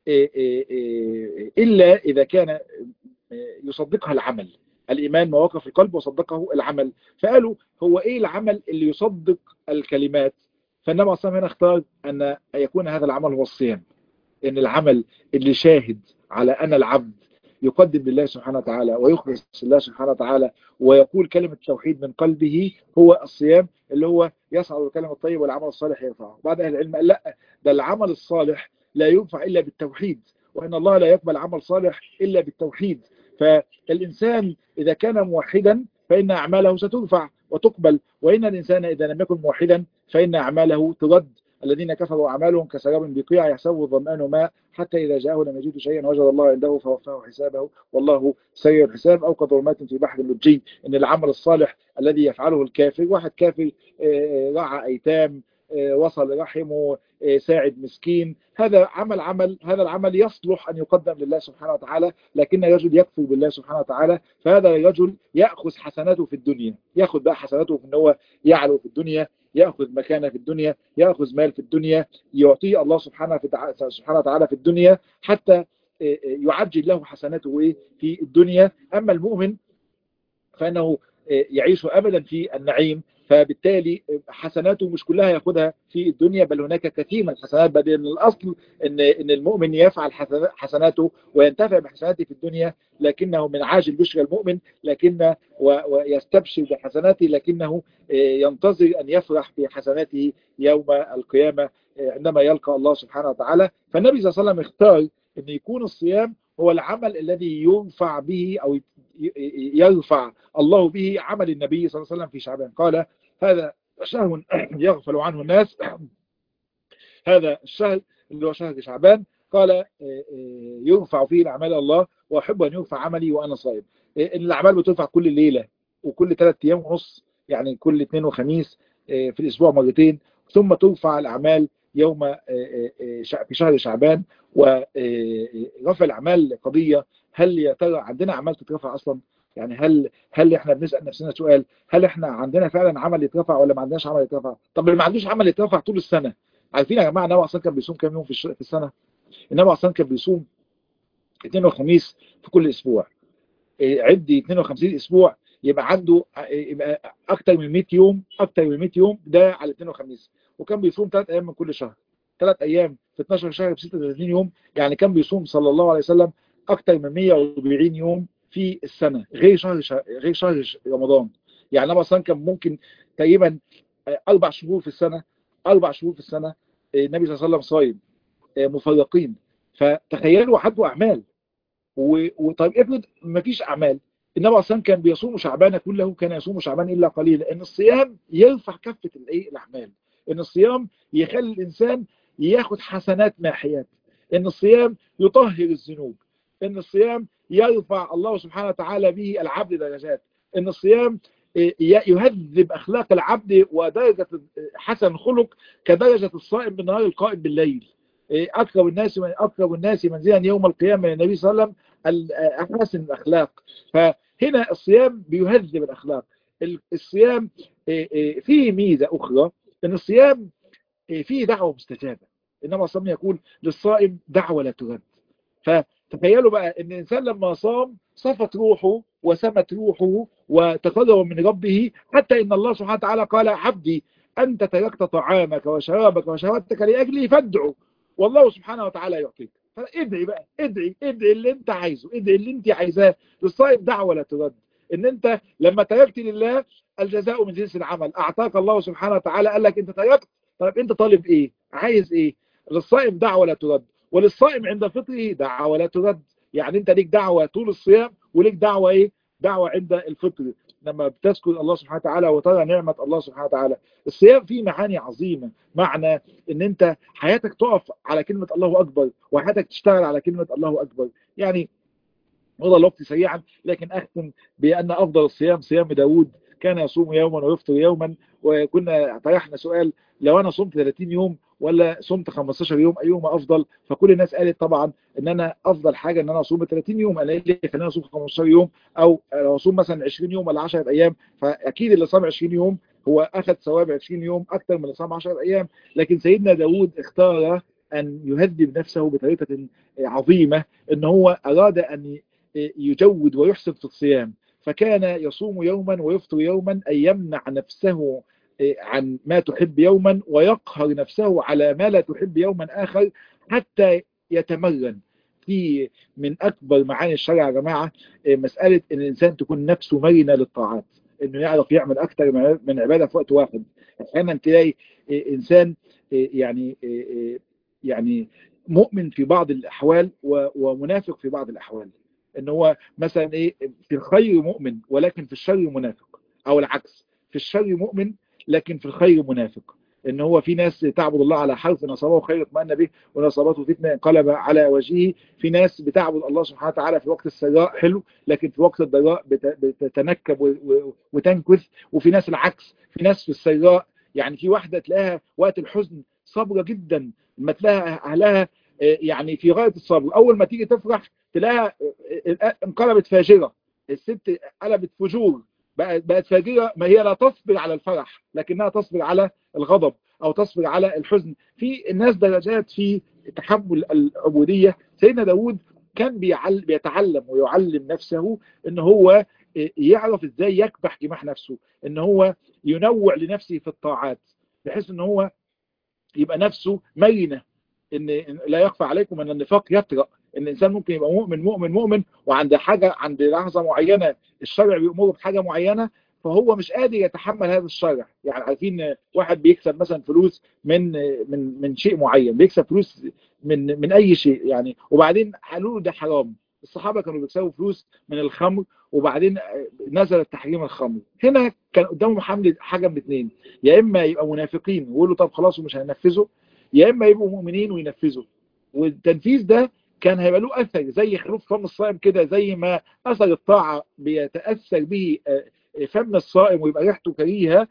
إلا إذا كان يصدقها العمل الإيمان مواقف القلب وصدقه العمل فقالوا هو إيه العمل اللي يصدق الكلمات فالنبي صلى الله هنا اختار أن يكون هذا العمل هو الصيام إن العمل اللي شاهد على أن العبد يقدم لله سبحانه وتعالى ويخلص لله سبحانه وتعالى ويقول كلمة التوحيد من قلبه هو الصيام اللي هو يصعد الكلمة الطيب والعمل الصالح يرفعه بعض أهل العلم قال لا ده العمل الصالح لا ينفع إلا بالتوحيد وإن الله لا يقبل عمل صالح إلا بالتوحيد فالإنسان إذا كان موحدا فإن أعماله سترفع وتقبل وإن الإنسان إذا لم يكن موحدا فإن أعماله ترد الذين كفروا أعمالهم كسراب بقيع يحسبه الظمآن ماء حتى إذا جاءه لم يجد شيئا وجد الله عنده فوفاه حسابه والله سير الحساب أو كظلمات في بحر اللجي إن العمل الصالح الذي يفعله الكافر واحد كافر رعى أيتام وصل رحمه ساعد مسكين هذا عمل عمل هذا العمل يصلح أن يقدم لله سبحانه وتعالى لكن الرجل يكفر بالله سبحانه وتعالى فهذا الرجل يأخذ حسناته في الدنيا يأخذ بقى حسناته في أنه يعلو في الدنيا يأخذ مكانه في الدنيا يأخذ مال في الدنيا يعطيه الله سبحانه سبحانه وتعالى في الدنيا حتى يعجل له حسناته في الدنيا أما المؤمن فإنه يعيش أبدا في النعيم فبالتالي حسناته مش كلها ياخدها في الدنيا بل هناك كثير من الحسنات بل ان الاصل ان ان المؤمن يفعل حسناته وينتفع بحسناته في الدنيا لكنه من عاجل بشرى المؤمن لكن ويستبشر بحسناته لكنه ينتظر ان يفرح بحسناته يوم القيامه عندما يلقى الله سبحانه وتعالى فالنبي صلى الله عليه وسلم اختار ان يكون الصيام هو العمل الذي ينفع به او يرفع الله به عمل النبي صلى الله عليه وسلم في شعبان قال هذا شهر يغفل عنه الناس هذا الشهر اللي هو شهر شعبان قال يرفع فيه الأعمال الله وأحب أن يرفع عملي وأنا صائم إن الأعمال بترفع كل ليلة وكل ثلاث أيام ونص يعني كل اثنين وخميس في الأسبوع مرتين ثم ترفع الأعمال يوم في شهر شعبان ورفع الأعمال قضية هل يا ترى عندنا أعمال تترفع أصلا يعني هل هل احنا بنسال نفسنا سؤال هل احنا عندنا فعلا عمل يترفع ولا ما عندناش عمل يترفع طب اللي ما عندوش عمل يترفع طول السنه عارفين يا جماعه النبي اصلا كان بيصوم كام يوم في, في السنه النبي اصلا كان بيصوم اثنين وخميس في كل اسبوع عدي 52 اسبوع يبقى عنده يبقى اكتر من 100 يوم اكتر من 100 يوم ده على اثنين وخميس وكان بيصوم ثلاث ايام من كل شهر ثلاث ايام في 12 شهر ب 36 يوم يعني كان بيصوم صلى الله عليه وسلم اكتر من 140 يوم في السنة غير شهر شهر غير شهر رمضان يعني أنا مثلا كان ممكن تقريبا أربع شهور في السنة أربع شهور في السنة النبي صلى الله عليه وسلم صايم مفرقين فتخيلوا عنده أعمال وطيب افرض ما فيش أعمال النبي أصلا كان بيصوم شعبان كله كان يصوم شعبان إلا قليلا لأن الصيام يرفع كفة الإيه الأعمال إن الصيام يخلي الإنسان ياخد حسنات ماحيات إن الصيام يطهر الذنوب إن الصيام يرفع الله سبحانه وتعالى به العبد درجات ان الصيام يهذب اخلاق العبد ودرجه حسن خلق كدرجه الصائم بالنهار القائم بالليل اقرب الناس من اقرب الناس منزلا يوم القيامه للنبي صلى الله عليه وسلم احسن الاخلاق فهنا الصيام بيهذب الاخلاق الصيام فيه ميزه اخرى ان الصيام فيه دعوه مستجابه انما الصيام يقول للصائم دعوه لا ترد فتخيلوا بقى ان الانسان لما صام صفت روحه وسمت روحه وتقرب من ربه حتى ان الله سبحانه وتعالى قال عبدي انت تركت طعامك وشرابك وشهوتك لاجلي فادعو والله سبحانه وتعالى يعطيك فادعي بقى ادعي ادعي اللي انت عايزه ادعي اللي انت عايزاه للصائم دعوه لا ترد ان انت لما تركت لله الجزاء من جنس العمل اعطاك الله سبحانه وتعالى قال لك انت تركت طيب انت طالب ايه عايز ايه للصائم دعوه لا ترد وللصائم عند فطره دعوه لا ترد يعني انت ليك دعوه طول الصيام وليك دعوه ايه دعوه عند الفطر لما بتذكر الله سبحانه وتعالى وترى نعمه الله سبحانه وتعالى الصيام فيه معاني عظيمه معنى ان انت حياتك تقف على كلمه الله اكبر وحياتك تشتغل على كلمه الله اكبر يعني مضى الوقت سريعا لكن اختم بان افضل الصيام صيام داود كان يصوم يوما ويفطر يوما وكنا طرحنا سؤال لو انا صمت 30 يوم ولا صمت 15 يوم ايهما افضل فكل الناس قالت طبعا ان انا افضل حاجه ان انا اصوم 30 يوم انا ليه خليني اصوم 15 يوم او لو اصوم مثلا 20 يوم ولا 10 ايام فاكيد اللي صام 20 يوم هو اخذ ثواب 20 يوم اكثر من اللي صام 10 ايام لكن سيدنا داود اختار ان يهذب نفسه بطريقه عظيمه ان هو اراد ان يجود ويحسن في الصيام فكان يصوم يوما ويفطر يوما أي يمنع نفسه عن ما تحب يوما ويقهر نفسه على ما لا تحب يوما آخر حتى يتمرن في من أكبر معاني الشرع يا جماعة مسألة أن الإنسان تكون نفسه مرنة للطاعات أنه يعرف يعمل أكثر من عبادة في وقت واحد أحيانا تلاقي إنسان يعني يعني مؤمن في بعض الأحوال ومنافق في بعض الأحوال ان هو مثلا ايه في الخير مؤمن ولكن في الشر منافق او العكس في الشر مؤمن لكن في الخير منافق ان هو في ناس تعبد الله على حرف نصبه خير اطمأن به ونصبته فتنه انقلب على وجهه في ناس بتعبد الله سبحانه وتعالى في وقت السراء حلو لكن في وقت الضراء بتتنكب وتنكث وفي ناس العكس في ناس في السراء يعني في واحدة تلاقيها وقت الحزن صبرة جدا لما تلاقيها أهلها يعني في غاية الصبر أول ما تيجي تفرح تلاقيها انقلبت فاجرة الست قلبت فجور بقت بقت فاجرة ما هي لا تصبر على الفرح لكنها تصبر على الغضب أو تصبر على الحزن في الناس درجات في تحمل العبودية سيدنا داود كان بيتعلم ويعلم نفسه ان هو يعرف ازاي يكبح جماح نفسه ان هو ينوع لنفسه في الطاعات بحيث ان هو يبقى نفسه مرنه ان لا يخفى عليكم ان النفاق يطرأ ان الانسان ممكن يبقى مؤمن مؤمن مؤمن وعند حاجه عند لحظه معينه الشرع بيأمره بحاجه معينه فهو مش قادر يتحمل هذا الشرع يعني عارفين واحد بيكسب مثلا فلوس من من من شيء معين بيكسب فلوس من من اي شيء يعني وبعدين قالوا له ده حرام الصحابه كانوا بيكسبوا فلوس من الخمر وبعدين نزل تحريم الخمر هنا كان قدامهم حمل حاجه من اثنين يا اما يبقى منافقين ويقولوا طب خلاص ومش هننفذه يا اما يبقوا مؤمنين وينفذوا والتنفيذ ده كان هيبقى له اثر زي خروف فم الصائم كده زي ما اثر الطاعه بيتاثر به فم الصائم ويبقى ريحته كريهه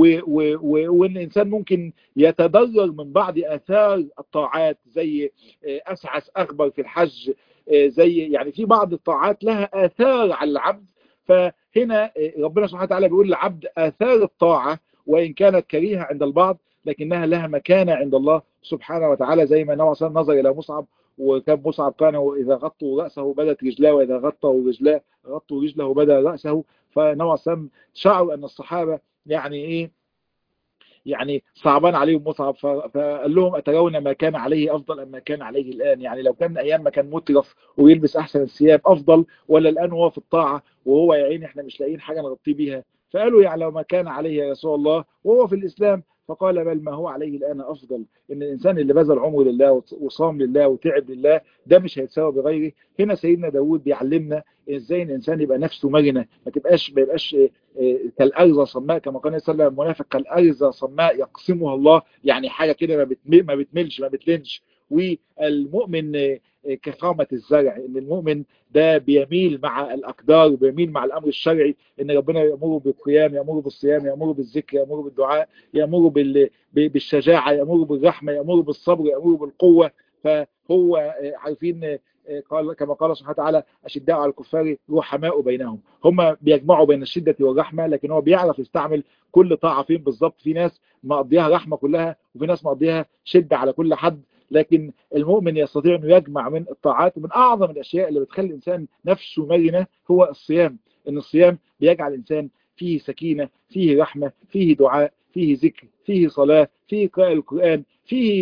وان الانسان ممكن يتضرر من بعض اثار الطاعات زي اسعس اخبر في الحج زي يعني في بعض الطاعات لها اثار على العبد فهنا ربنا سبحانه وتعالى بيقول للعبد اثار الطاعه وان كانت كريهه عند البعض لكنها لها مكانه عند الله سبحانه وتعالى زي ما النبي صلى نظر الى مصعب وكان مصعب كان إذا غطوا رأسه بدت رجلاه وإذا غطوا رجلاه غطوا رجله بدا رأسه فنوع سم شعروا أن الصحابة يعني إيه يعني صعبان عليهم مصعب فقال لهم أترون ما كان عليه أفضل أم ما كان عليه الآن يعني لو كان أيام ما كان مترف ويلبس أحسن الثياب أفضل ولا الآن هو في الطاعة وهو يا عيني إحنا مش لاقيين حاجة نغطيه بيها فقالوا يعني لو ما كان عليه يا رسول الله وهو في الإسلام فقال بل ما هو عليه الآن أفضل إن الإنسان اللي بذل عمره لله وصام لله وتعب لله ده مش هيتساوى بغيره هنا سيدنا داود بيعلمنا إزاي الإنسان يبقى نفسه مرنة ما تبقاش ما يبقاش كالأرزة صماء كما قال صلى الله عليه وسلم المنافق كالأرزة صماء يقسمها الله يعني حاجة كده ما بتمل ما بتملش ما بتلنش والمؤمن كخامة الزرع ان المؤمن ده بيميل مع الأقدار بيميل مع الأمر الشرعي ان ربنا يأمره بالقيام يأمره بالصيام يأمره بالذكر يأمره بالدعاء يأمره بالشجاعة يأمره بالرحمة يأمره بالصبر يأمره بالقوة فهو عارفين قال كما قال سبحانه وتعالى أشداء على الكفار رحماء بينهم هم بيجمعوا بين الشدة والرحمة لكن هو بيعرف يستعمل كل طاعة فين بالظبط في ناس مقضيها رحمة كلها وفي ناس مقضيها شدة على كل حد لكن المؤمن يستطيع أنه يجمع من الطاعات ومن أعظم الأشياء اللي بتخلي الإنسان نفسه مرنة هو الصيام إن الصيام بيجعل الإنسان فيه سكينة فيه رحمة فيه دعاء فيه ذكر فيه صلاة فيه قراءة القرآن فيه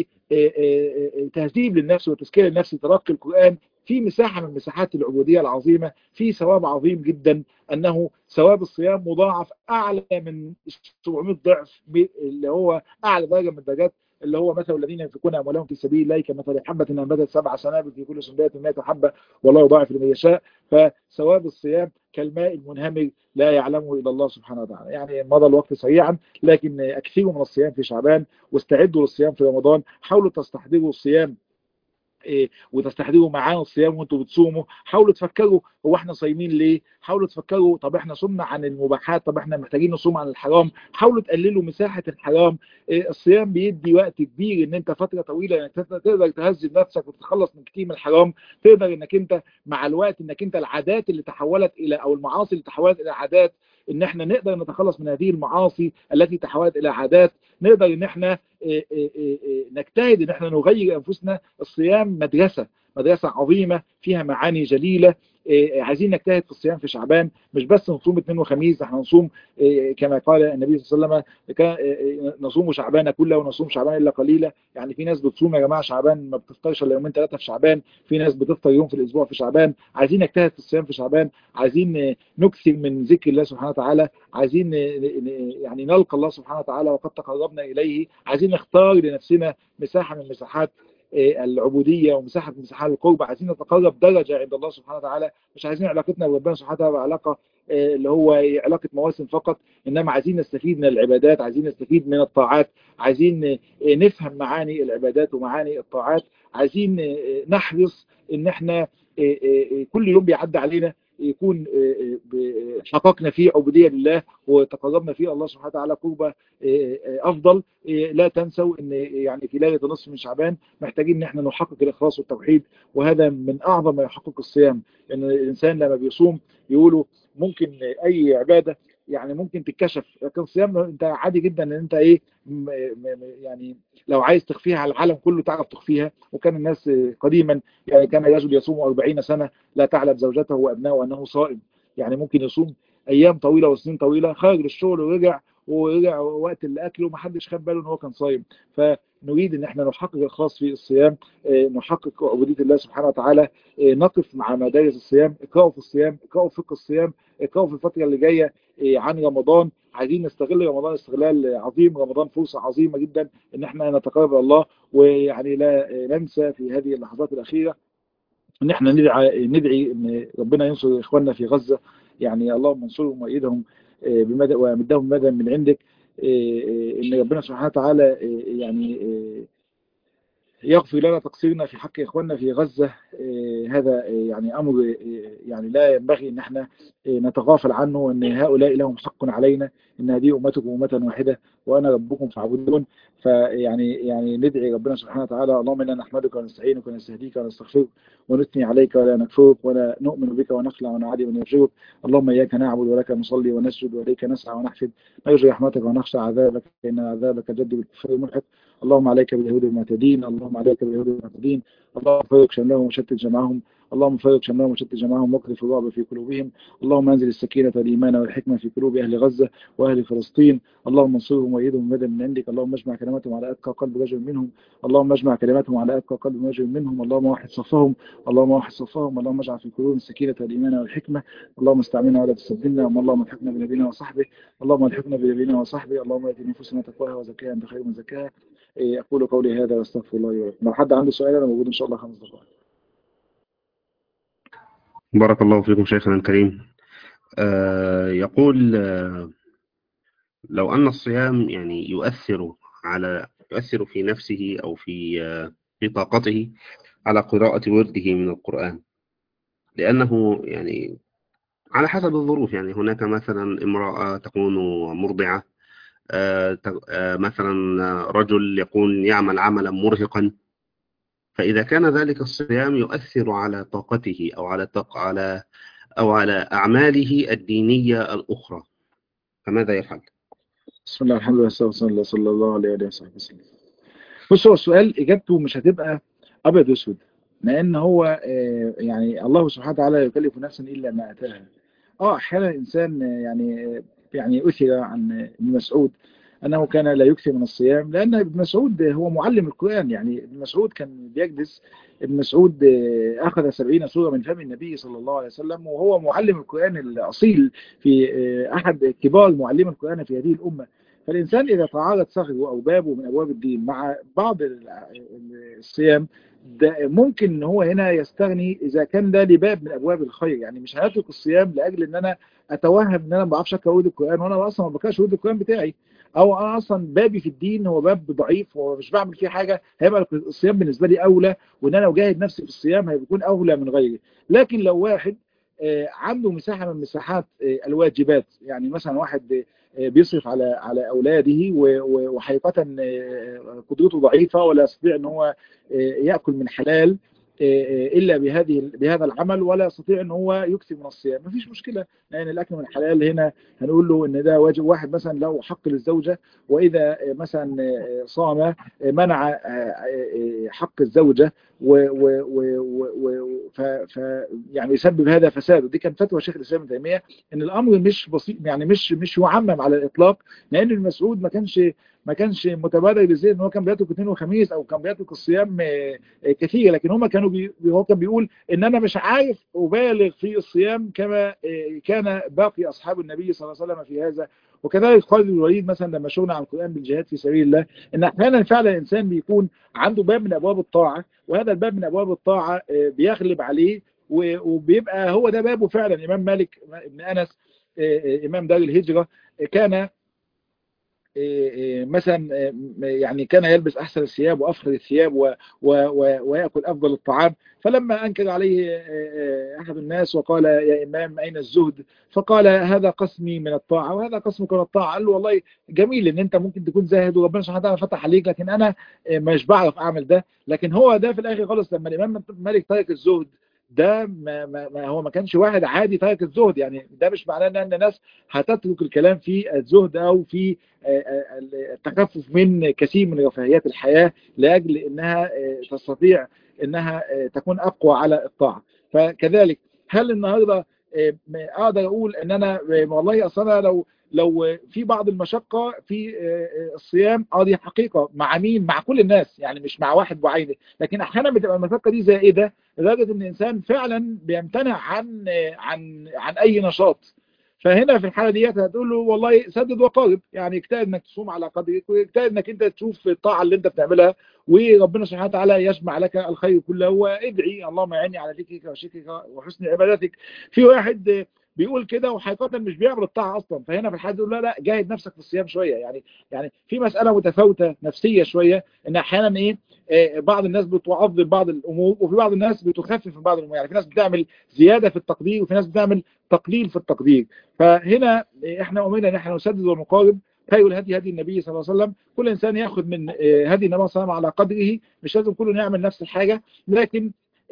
تهذيب للنفس وتزكية للنفس ترقي القرآن في مساحة من مساحات العبودية العظيمة في ثواب عظيم جدا أنه ثواب الصيام مضاعف أعلى من 700 ضعف اللي هو أعلى درجة من الدرجات اللي هو مثل الذين ينفقون اموالهم في سبيل الله كمثل حبة انبتت سبع سنابل في كل سنبلة 100 حبة والله يضاعف لمن يشاء فثواب الصيام كالماء المنهمر لا يعلمه الا الله سبحانه وتعالى يعني مضى الوقت سريعا لكن اكثروا من الصيام في شعبان واستعدوا للصيام في رمضان حاولوا تستحضروا الصيام وتستحضروا معانا الصيام وانتم بتصوموا حاولوا تفكروا هو احنا صايمين ليه حاولوا تفكروا طب احنا صمنا عن المباحات طب احنا محتاجين نصوم عن الحرام حاولوا تقللوا مساحة الحرام الصيام بيدي وقت كبير ان انت فترة طويلة انك تقدر تهذب نفسك وتتخلص من كتير من الحرام تقدر انك انت مع الوقت انك انت العادات اللي تحولت الى او المعاصي اللي تحولت الى عادات ان احنا نقدر نتخلص من هذه المعاصي التي تحولت الى عادات نقدر ان احنا نجتهد ان احنا نغير انفسنا الصيام مدرسة مدرسة عظيمة فيها معاني جليلة عايزين نجتهد في الصيام في شعبان مش بس نصوم اثنين وخميس احنا نصوم كما قال النبي صلى الله عليه وسلم نصوم شعبان كله ونصوم شعبان الا قليلا يعني في ناس بتصوم يا جماعه شعبان ما بتفطرش الا يومين ثلاثه في شعبان في ناس بتفطر يوم في الاسبوع في شعبان عايزين نجتهد في الصيام في شعبان عايزين نكثر من ذكر الله سبحانه وتعالى عايزين يعني نلقى الله سبحانه وتعالى وقد تقربنا اليه عايزين نختار لنفسنا مساحه من مساحات العبودية ومساحة من مساحات القرب عايزين نتقرب درجة عند الله سبحانه وتعالى مش عايزين علاقتنا بربنا سبحانه وتعالى علاقة اللي هو علاقة مواسم فقط إنما عايزين نستفيد من العبادات عايزين نستفيد من الطاعات عايزين نفهم معاني العبادات ومعاني الطاعات عايزين نحرص إن احنا كل يوم بيعدي علينا يكون حققنا فيه عبودية لله وتقربنا فيه الله سبحانه وتعالى قربة أفضل لا تنسوا أن يعني في ليلة نصف من شعبان محتاجين أن احنا نحقق الإخلاص والتوحيد وهذا من أعظم ما يحقق الصيام أن الإنسان لما بيصوم يقولوا ممكن أي عبادة يعني ممكن تتكشف لكن الصيام انت عادي جدا ان انت ايه يعني لو عايز تخفيها على العالم كله تعرف تخفيها وكان الناس قديما يعني كان رجل يصوم 40 سنة لا تعلم زوجته وابنائه انه صائم يعني ممكن يصوم ايام طويلة وسنين طويلة خرج للشغل ورجع ورجع وقت الاكل ومحدش خد باله ان هو كان صايم فنريد ان احنا نحقق الخاص في الصيام نحقق عبوديه الله سبحانه وتعالى نقف مع مدارس الصيام اقراوا في الصيام اقراوا فقه الصيام اقراوا في الفتره اللي جايه عن رمضان عايزين نستغل رمضان استغلال عظيم رمضان فرصه عظيمه جدا ان احنا نتقرب الى الله ويعني لا ننسى في هذه اللحظات الاخيره ان احنا ندعي ندعي ان ربنا ينصر اخواننا في غزه يعني اللهم انصرهم وايدهم بمدى وامدهم مدى من عندك ان ربنا سبحانه وتعالى يعني يغفر لنا تقصيرنا في حق اخواننا في غزة هذا يعني امر يعني لا ينبغي ان احنا نتغافل عنه وان هؤلاء لهم حق علينا ان هذه امتكم امه واحده وانا ربكم فاعبدون فيعني يعني ندعي ربنا سبحانه وتعالى اللهم انا نحمدك ونستعينك ونستهديك ونستغفرك ونثني عليك ولا نكفرك ولا نؤمن بك ونخلع ونعادي ونرجوك اللهم اياك نعبد ولك نصلي ونسجد واليك نسعى ونحفد نرجو رحمتك ونخشى عذابك فان عذابك جد بالكفر ملحق اللهم عليك باليهود المعتدين اللهم عليك باليهود المعتدين اللهم فرق شملهم وشتت جمعهم اللهم فرق شملهم وشتت جمعهم واقذف الرعب في قلوبهم اللهم انزل السكينة والإيمان والحكمة في قلوب أهل غزة وأهل فلسطين اللهم انصرهم وأيدهم مدى من عندك اللهم اجمع كلماتهم على أتقى قلب رجل منهم اللهم اجمع كلماتهم على أتقى قلب رجل منهم اللهم وحد صفهم اللهم وحد صفهم اللهم اجعل في قلوبهم السكينة والإيمان والحكمة اللهم استعملنا ولا تستبدلنا اللهم الحقنا بنبينا وصحبه اللهم الحقنا بنبينا وصحبه اللهم ات نفوسنا تقواها وزكاها انت خير من زكاها أقول قولي هذا واستغفر الله ولكم لو حد عنده سؤال أنا موجود إن شاء الله خمس دقائق بارك الله فيكم شيخنا الكريم آه يقول آه لو أن الصيام يعني يؤثر على يؤثر في نفسه أو في آه في طاقته على قراءة ورده من القرآن لأنه يعني على حسب الظروف يعني هناك مثلا امرأة تكون مرضعة مثلا رجل يكون يعمل عملا مرهقا فإذا كان ذلك الصيام يؤثر على طاقته أو على طاق على أو على أعماله الدينية الأخرى فماذا يفعل؟ بسم الله الحمد لله صلى صلى الله عليه وصحبه وسلم بص هو السؤال إجابته مش هتبقى أبيض وأسود لأن هو يعني الله سبحانه وتعالى يكلف نفسا إلا ما أتاها اه احيانا الانسان يعني يعني اثر عن ابن مسعود انه كان لا يكثر من الصيام لان ابن مسعود هو معلم القران يعني ابن مسعود كان بيجلس ابن مسعود اخذ سبعين سوره من فم النبي صلى الله عليه وسلم وهو معلم القران الاصيل في احد كبار معلمي القران في هذه الامه فالإنسان إذا تعارض صغره أو بابه من أبواب الدين مع بعض الصيام ده ممكن ان هو هنا يستغني اذا كان ده لباب من ابواب الخير يعني مش هنترك الصيام لاجل ان انا اتوهم ان انا ما بعرفش اقرا ورد القران وانا اصلا ما بقراش ورد القران بتاعي او انا اصلا بابي في الدين هو باب ضعيف ومش بعمل فيه حاجه هيبقى الصيام بالنسبه لي اولى وان انا اجاهد نفسي في الصيام هيكون اولى من غيري لكن لو واحد عنده مساحه من مساحات الواجبات يعني مثلا واحد بيصرف على على اولاده وحقيقه قدرته ضعيفه ولا يستطيع ان هو ياكل من حلال الا بهذه بهذا العمل ولا يستطيع ان هو يكثر من الصيام مفيش مشكله لان الاكل من الحلال هنا هنقول له ان ده واجب واحد مثلا له حق للزوجه واذا مثلا صام منع حق الزوجه و و و ف ف يعني يسبب هذا فساد ودي كانت فتوى شيخ الاسلام ابن تيميه ان الامر مش بسيط يعني مش مش يعمم على الاطلاق لان المسعود ما كانش ما كانش متبادر للذهن ان هو كان بيترك اثنين وخميس او كان بيترك الصيام كثير لكن هم كانوا بي هو كان بيقول ان انا مش عارف ابالغ في الصيام كما كان باقي اصحاب النبي صلى الله عليه وسلم في هذا وكذلك خالد بن الوليد مثلا لما شغلنا عن القران بالجهاد في سبيل الله ان احيانا فعلا الانسان بيكون عنده باب من ابواب الطاعه وهذا الباب من ابواب الطاعه بيغلب عليه وبيبقى هو ده بابه فعلا امام مالك ابن انس امام دار الهجره كان مثلا يعني كان يلبس احسن الثياب وافخر الثياب و و و وياكل افضل الطعام فلما انكر عليه احد الناس وقال يا امام اين الزهد فقال هذا قسمي من الطاعه وهذا قسمك من الطاعه قال له والله جميل ان انت ممكن تكون زاهد وربنا سبحانه وتعالى فتح عليك لكن انا مش بعرف اعمل ده لكن هو ده في الاخر خالص لما الامام مالك ترك الزهد ده ما, ما, ما هو ما كانش واحد عادي ترك الزهد يعني ده مش معناه ان الناس هتترك الكلام في الزهد او في التخفف من كثير من رفاهيات الحياة لاجل انها تستطيع انها تكون اقوى على الطاعة فكذلك هل النهاردة اقدر اقول ان انا والله اصلا لو لو في بعض المشقة في الصيام اه دي حقيقة مع مين مع كل الناس يعني مش مع واحد بعينه لكن احيانا بتبقى المشقة دي زائدة لدرجة ان الانسان فعلا بيمتنع عن عن عن اي نشاط فهنا في الحالة ديت هتقول له والله سدد وقارب يعني اجتهد انك تصوم على قدرك واجتهد انك انت تشوف الطاعة اللي انت بتعملها وربنا سبحانه وتعالى يجمع لك الخير كله وادعي اللهم اعني على ذكرك وشكرك وحسن عبادتك في واحد بيقول كده وحقيقة مش بيعمل الطاعة أصلا فهنا في الحالة دي لا لا جاهد نفسك في الصيام شوية يعني يعني في مسألة متفاوتة نفسية شوية إن أحيانا إيه آه بعض الناس بتعظم بعض الأمور وفي بعض الناس بتخفف من بعض الأمور يعني في ناس بتعمل زيادة في التقدير وفي ناس بتعمل تقليل في التقدير فهنا إحنا أمرنا إن إحنا نسدد ونقارب خير الهدي هدي النبي صلى الله عليه وسلم كل إنسان يأخذ من هدي النبي صلى الله عليه وسلم على قدره مش لازم كله يعمل نفس الحاجة لكن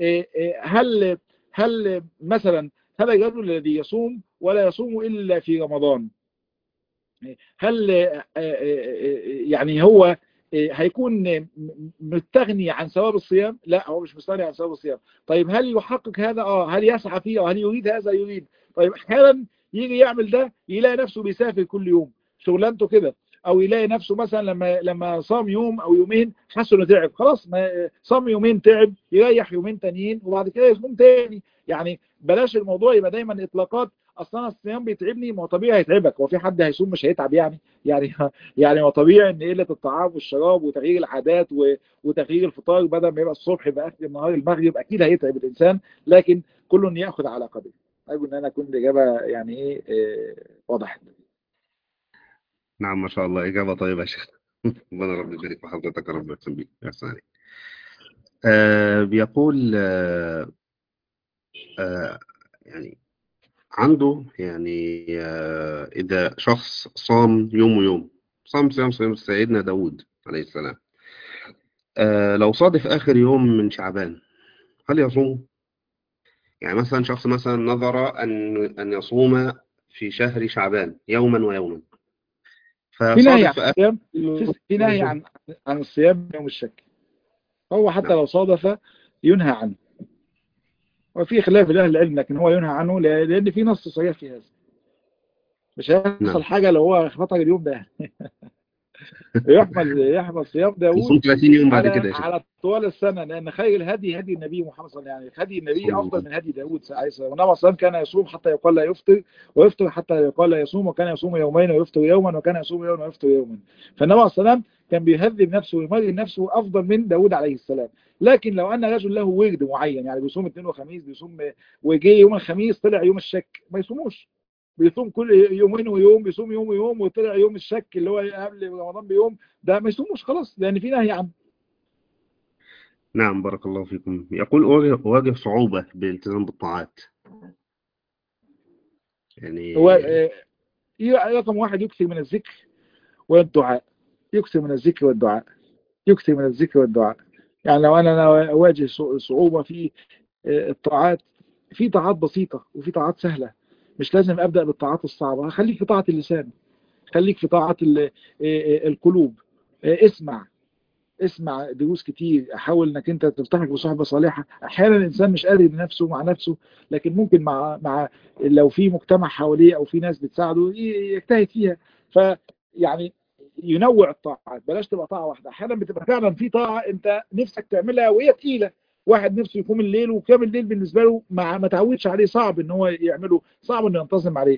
هل هل مثلا هذا الرجل الذي يصوم ولا يصوم إلا في رمضان هل يعني هو هيكون مستغني عن ثواب الصيام لا هو مش مستغني عن ثواب الصيام طيب هل يحقق هذا اه هل يسعى فيه او هل يريد هذا يريد طيب احيانا يجي يعمل ده يلاقي نفسه بيسافر كل يوم شغلانته كده او يلاقي نفسه مثلا لما لما صام يوم او يومين حس انه تعب خلاص ما صام يومين تعب يريح يومين تانيين وبعد كده يصوم تاني يعني بلاش الموضوع يبقى دايما اطلاقات اصلا الصيام بيتعبني ما هو طبيعي هيتعبك هو في حد هيصوم مش هيتعب يعني يعني يعني هو طبيعي ان قله الطعام والشراب وتغيير العادات وتغيير الفطار بدل ما يبقى الصبح يبقى اخر النهار المغرب اكيد هيتعب الانسان لكن كل ياخذ على قدره ارجو ان انا اكون الاجابه يعني ايه, إيه وضحت نعم ما شاء الله إجابة طيبة يا شيخ ربنا رب يبارك في حضرتك رب يحسن بيك أحسن عليك آه بيقول آه آه يعني عنده يعني آه إذا شخص صام يوم ويوم صام صيام صيام سيدنا داود عليه السلام آه لو صادف آخر يوم من شعبان هل يصوم؟ يعني مثلا شخص مثلا نظر أن أن يصوم في شهر شعبان يوما ويوما في نهي عن الصيام في نهي عن عن الصيام يوم الشك هو حتى نعم. لو صادف ينهى عنه وفي خلاف لاهل العلم لكن هو ينهى عنه لان في نص صريح في هذا مش هيحصل نعم. حاجه لو هو فطر اليوم ده يحمل يحمل صيام داوود 30 يوم بعد كده على طوال السنه لان خير الهدي هدي النبي محمد صلى الله عليه وسلم يعني هدي النبي افضل من هدي داوود عليه السلام والنبي صلى كان يصوم حتى يقال لا يفطر ويفطر حتى يقال لا يصوم وكان يصوم يومين ويفطر يوما وكان يصوم يوما ويفطر يوما فالنبي صلى الله عليه وسلم كان بيهذب نفسه ويمرن نفسه افضل من داوود عليه السلام لكن لو ان رجل له ورد معين يعني بيصوم اثنين وخميس بيصوم وجي يوم الخميس طلع يوم الشك ما يصوموش بيصوم كل يومين ويوم بيصوم يوم ويوم وطلع يوم الشك اللي هو قبل رمضان بيوم ده ما يصوموش خلاص لان في نهي عنه نعم بارك الله فيكم يقول أواجه صعوبة بالالتزام بالطاعات يعني هو رقم واحد يكثر من الذكر والدعاء يكثر من الذكر والدعاء يكثر من الذكر والدعاء يعني لو أنا أواجه صعوبة في الطاعات في طاعات بسيطة وفي طاعات سهلة مش لازم أبدأ بالطاعات الصعبة خليك في طاعة اللسان خليك في طاعة القلوب اسمع اسمع دروس كتير حاول انك انت تلتحق بصحبة صالحة احيانا الانسان مش قادر بنفسه مع نفسه لكن ممكن مع مع لو في مجتمع حواليه او في ناس بتساعده يجتهد فيها فيعني ينوع الطاعات بلاش تبقى طاعة واحدة احيانا بتبقى فعلا في طاعة انت نفسك تعملها وهي تقيلة واحد نفسه يقوم الليل وقيام الليل بالنسبة له ما ما تعودش عليه صعب ان هو يعمله صعب انه ينتظم عليه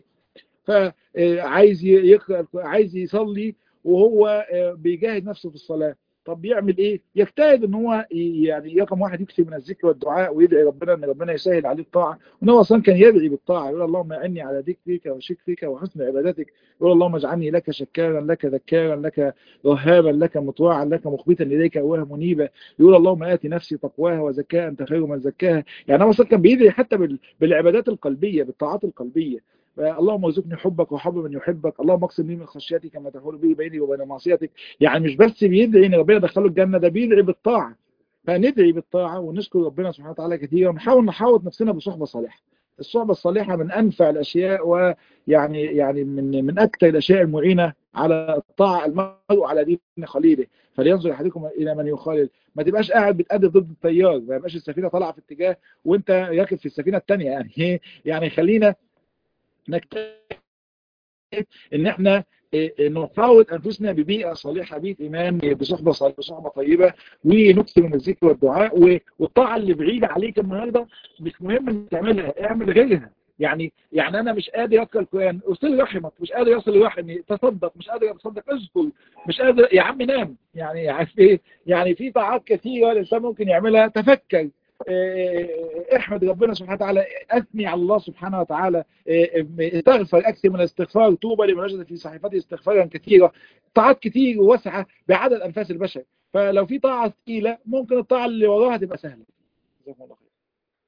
فعايز يقرأ عايز يصلي وهو بيجاهد نفسه في الصلاة طب يعمل ايه يجتهد ان هو يعني رقم واحد يكثر من الذكر والدعاء ويدعي ربنا ان ربنا يسهل عليه الطاعه وان هو اصلا كان يدعي بالطاعه يقول اللهم اعني على ذكرك وشكرك وحسن عبادتك يقول اللهم اجعلني لك شكارا لك ذكارا لك رهابا لك مطواعا لك مخبتا اليك اواه منيبا يقول اللهم ات نفسي تقواها وزكاها انت خير من زكاها يعني هو اصلا كان بيدعي حتى بالعبادات القلبيه بالطاعات القلبيه اللهم ارزقني حبك وحب من يحبك اللهم اقسم لي من خشيتك كما تحول به بيني وبين معصيتك يعني مش بس بيدعي ان ربنا يدخله الجنه ده بيدعي بالطاعه فندعي بالطاعه ونشكر ربنا سبحانه وتعالى كثيرا ونحاول نحاوط نفسنا بصحبه صالحه الصحبه الصالحه من انفع الاشياء ويعني يعني من من اكثر الاشياء المعينه على الطاعه المرء على دين خليله فلينظر احدكم الى من يخالل ما تبقاش قاعد بتقدم ضد التيار ما يبقاش السفينه طالعه في اتجاه وانت راكب في السفينه الثانيه يعني يعني خلينا نجتهد ان احنا نحاول انفسنا ببيئه صالحه بيئه ايمان بصحبه صالحه بصحبه طيبه ونكثر من الذكر والدعاء والطاعه اللي بعيده عليك النهارده مش مهم انك تعملها اعمل غيرها يعني يعني انا مش قادر اقرا القران ارسل رحمك مش قادر اصل رحمي تصدق مش قادر اتصدق اذكر مش قادر يا عم نام يعني عارف ايه يعني في طاعات كثيره الانسان ممكن يعملها تفكر احمد ربنا سبحانه وتعالى اثني على الله سبحانه وتعالى استغفر اكثر من الاستغفار طوبى لمن وجد في صحيفته استغفارا كثيرا طاعات كتير وواسعه بعدد انفاس البشر فلو في طاعه ثقيله ممكن الطاعه اللي وراها تبقى سهله جزاكم الله خير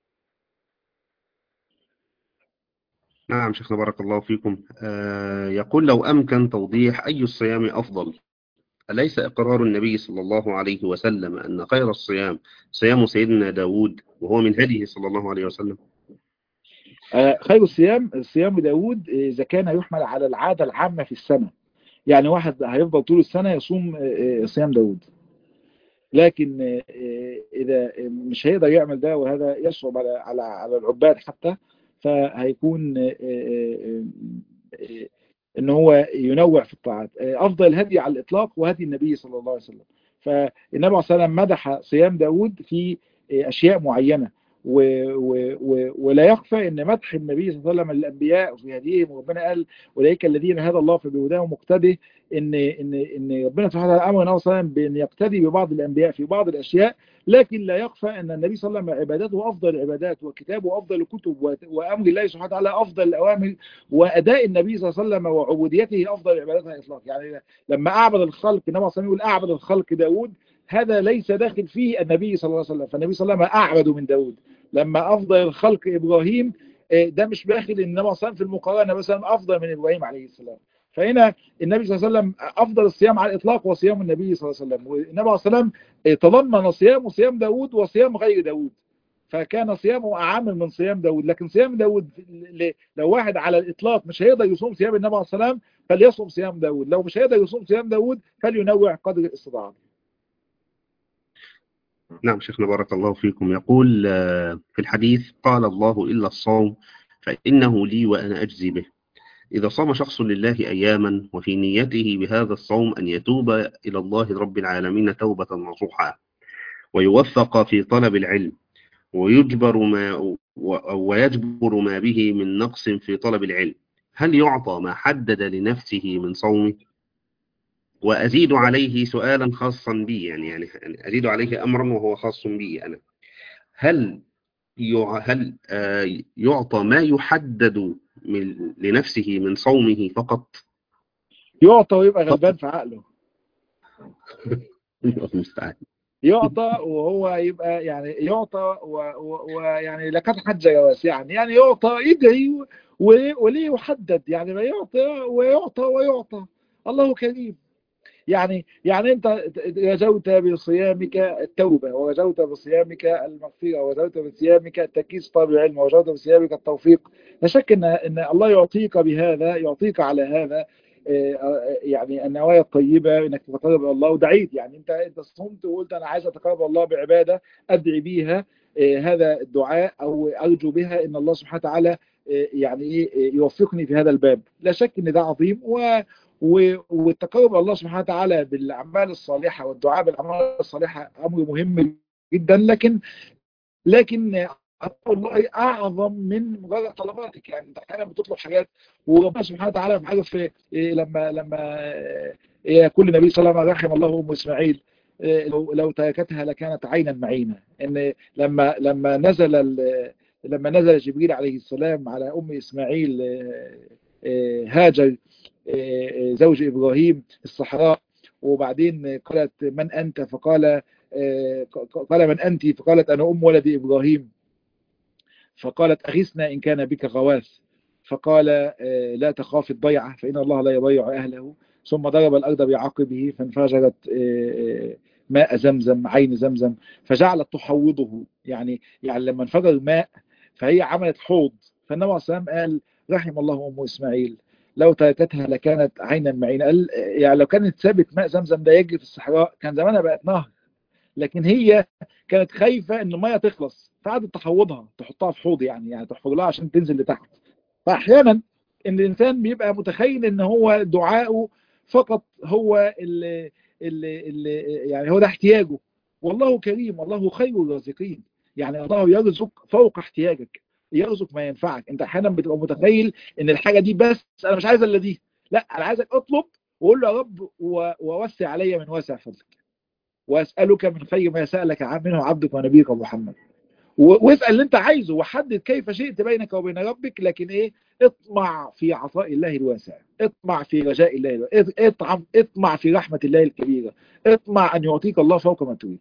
نعم شيخنا بارك الله فيكم آه يقول لو أمكن توضيح أي الصيام أفضل أليس إقرار النبي صلى الله عليه وسلم أن خير الصيام صيام سيدنا داود وهو من هديه صلى الله عليه وسلم آه خير الصيام صيام داود إذا كان يحمل على العادة العامة في السنة يعني واحد هيفضل طول السنة يصوم صيام داود لكن إذا مش هيقدر يعمل ده وهذا يصعب على على على العباد حتى فهيكون ان هو ينوع في الطاعات افضل الهدي على الاطلاق وهدي النبي صلى الله عليه وسلم فالنبي صلى الله عليه وسلم مدح صيام داود في اشياء معينه و و و ولا يخفى ان مدح النبي صلى الله عليه وسلم للانبياء وفي هديهم وربنا قال اولئك الذين هدى الله فبهداهم مقتدي ان ان ان ربنا سبحانه وتعالى امر النبي صلى الله عليه وسلم بان يقتدي ببعض الانبياء في بعض الاشياء لكن لا يخفى ان النبي صلى الله عليه وسلم عبادته افضل العبادات وكتابه افضل الكتب وامر الله سبحانه وتعالى افضل الاوامر واداء النبي صلى الله عليه وسلم وعبوديته افضل العبادات على الاطلاق يعني لما اعبد الخلق النبي صلى الله عليه وسلم يقول اعبد الخلق داود هذا ليس داخل فيه النبي صلى الله عليه وسلم فالنبي صلى الله عليه وسلم اعبد من داود لما افضل الخلق ابراهيم ده مش داخل النبي صلى الله عليه وسلم في المقارنه مثلا افضل من ابراهيم عليه السلام فهنا النبي صلى الله عليه وسلم افضل الصيام على الاطلاق هو صيام النبي صلى الله عليه وسلم والنبي صلى الله عليه وسلم تضمن صيامه صيام داود وصيام غير داود فكان صيامه اعم من صيام داود لكن صيام داود لو واحد على الاطلاق مش هيقدر يصوم صيام النبي عليه الصلاه والسلام فليصوم صيام داود لو مش هيقدر يصوم صيام داود فلينوع قدر الاستطاعه نعم شيخنا بارك الله فيكم يقول في الحديث قال الله إلا الصوم فإنه لي وأنا أجزي به إذا صام شخص لله أياما وفي نيته بهذا الصوم أن يتوب إلى الله رب العالمين توبة نصوحا ويوفق في طلب العلم ويجبر ما ويجبر ما به من نقص في طلب العلم هل يعطى ما حدد لنفسه من صومه وأزيد عليه سؤالا خاصا بي يعني يعني أزيد عليه أمرا وهو خاص بي أنا هل هل يعطى ما يحدد من لنفسه من صومه فقط يعطى ويبقى غلبان في عقله المستعان يعطى وهو يبقى يعني يعطى ويعني لقد حج واسعا يعني يعطى يدعي وليه يحدد يعني ما يعطى ويعطى ويعطى الله كريم يعني يعني انت رجوت بصيامك التوبه ورجوت بصيامك المغفره ورجوت بصيامك تكيس طلب العلم ورجوت بصيامك التوفيق لا شك ان ان الله يعطيك بهذا يعطيك على هذا يعني النوايا الطيبه انك تتقرب الى الله ودعيت يعني انت انت صمت وقلت انا عايز اتقرب الله بعباده ادعي بيها هذا الدعاء او ارجو بها ان الله سبحانه وتعالى يعني ايه يوفقني في هذا الباب لا شك ان ده عظيم و والتقرب الى الله سبحانه وتعالى بالاعمال الصالحه والدعاء بالاعمال الصالحه امر مهم جدا لكن لكن الله اعظم من مجرد طلباتك يعني انت احيانا بتطلب حاجات وربنا سبحانه وتعالى في حاجه في لما لما كل نبي صلى الله عليه وسلم رحم الله ام اسماعيل لو لو تركتها لكانت عينا معينة ان لما لما نزل لما نزل جبريل عليه السلام على ام اسماعيل هاجر زوج ابراهيم الصحراء وبعدين قالت من انت فقال قال من انت فقالت انا ام ولد ابراهيم فقالت اغثنا ان كان بك غواث فقال لا تخاف الضيعه فان الله لا يضيع اهله ثم ضرب الارض بعقبه فانفجرت ماء زمزم عين زمزم فجعلت تحوضه يعني يعني لما انفجر الماء فهي عملت حوض فالنبي عليه الصلاه والسلام قال رحم الله ام اسماعيل لو تركتها لكانت عينا معينه قال يعني لو كانت سابت ماء زمزم ده يجري في الصحراء كان زمانها بقت نهر لكن هي كانت خايفه ان الميه تخلص فقعدت تحوضها تحطها في حوض يعني يعني تحفر لها عشان تنزل لتحت فاحيانا ان الانسان بيبقى متخيل ان هو دعائه فقط هو اللي, اللي, اللي يعني هو ده احتياجه والله كريم والله خير الرازقين يعني الله يرزق فوق احتياجك يرزق ما ينفعك انت احيانا بتبقى متخيل ان الحاجه دي بس انا مش عايز الا دي لا انا عايزك اطلب وقول له يا رب ووسع علي من واسع فضلك واسالك من خير ما سالك منه عبدك ونبيك محمد واسال اللي انت عايزه وحدد كيف شئت بينك وبين ربك لكن ايه اطمع في عطاء الله الواسع اطمع في رجاء الله الواسع. اطمع اطمع في رحمه الله الكبيره اطمع ان يعطيك الله فوق ما تريد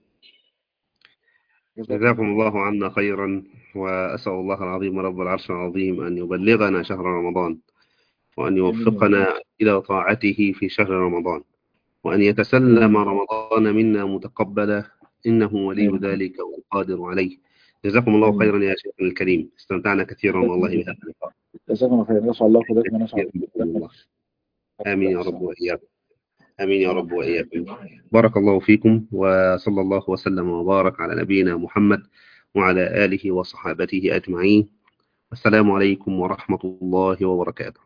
جزاكم الله عنا خيرا وأسأل الله العظيم رب العرش العظيم أن يبلغنا شهر رمضان وأن يوفقنا إلى طاعته في شهر رمضان وأن يتسلم رمضان منا متقبلا إنه ولي ذلك والقادر عليه جزاكم الله خيرا يا شيخ الكريم استمتعنا كثيرا والله بهذا اللقاء جزاكم الله خيرا نسأل الله قدرتنا نسأل الله آمين يا رب وإياكم آمين يا رب وإياكم بارك الله فيكم وصلى الله وسلم وبارك على نبينا محمد وعلى آله وصحابته أجمعين السلام عليكم ورحمة الله وبركاته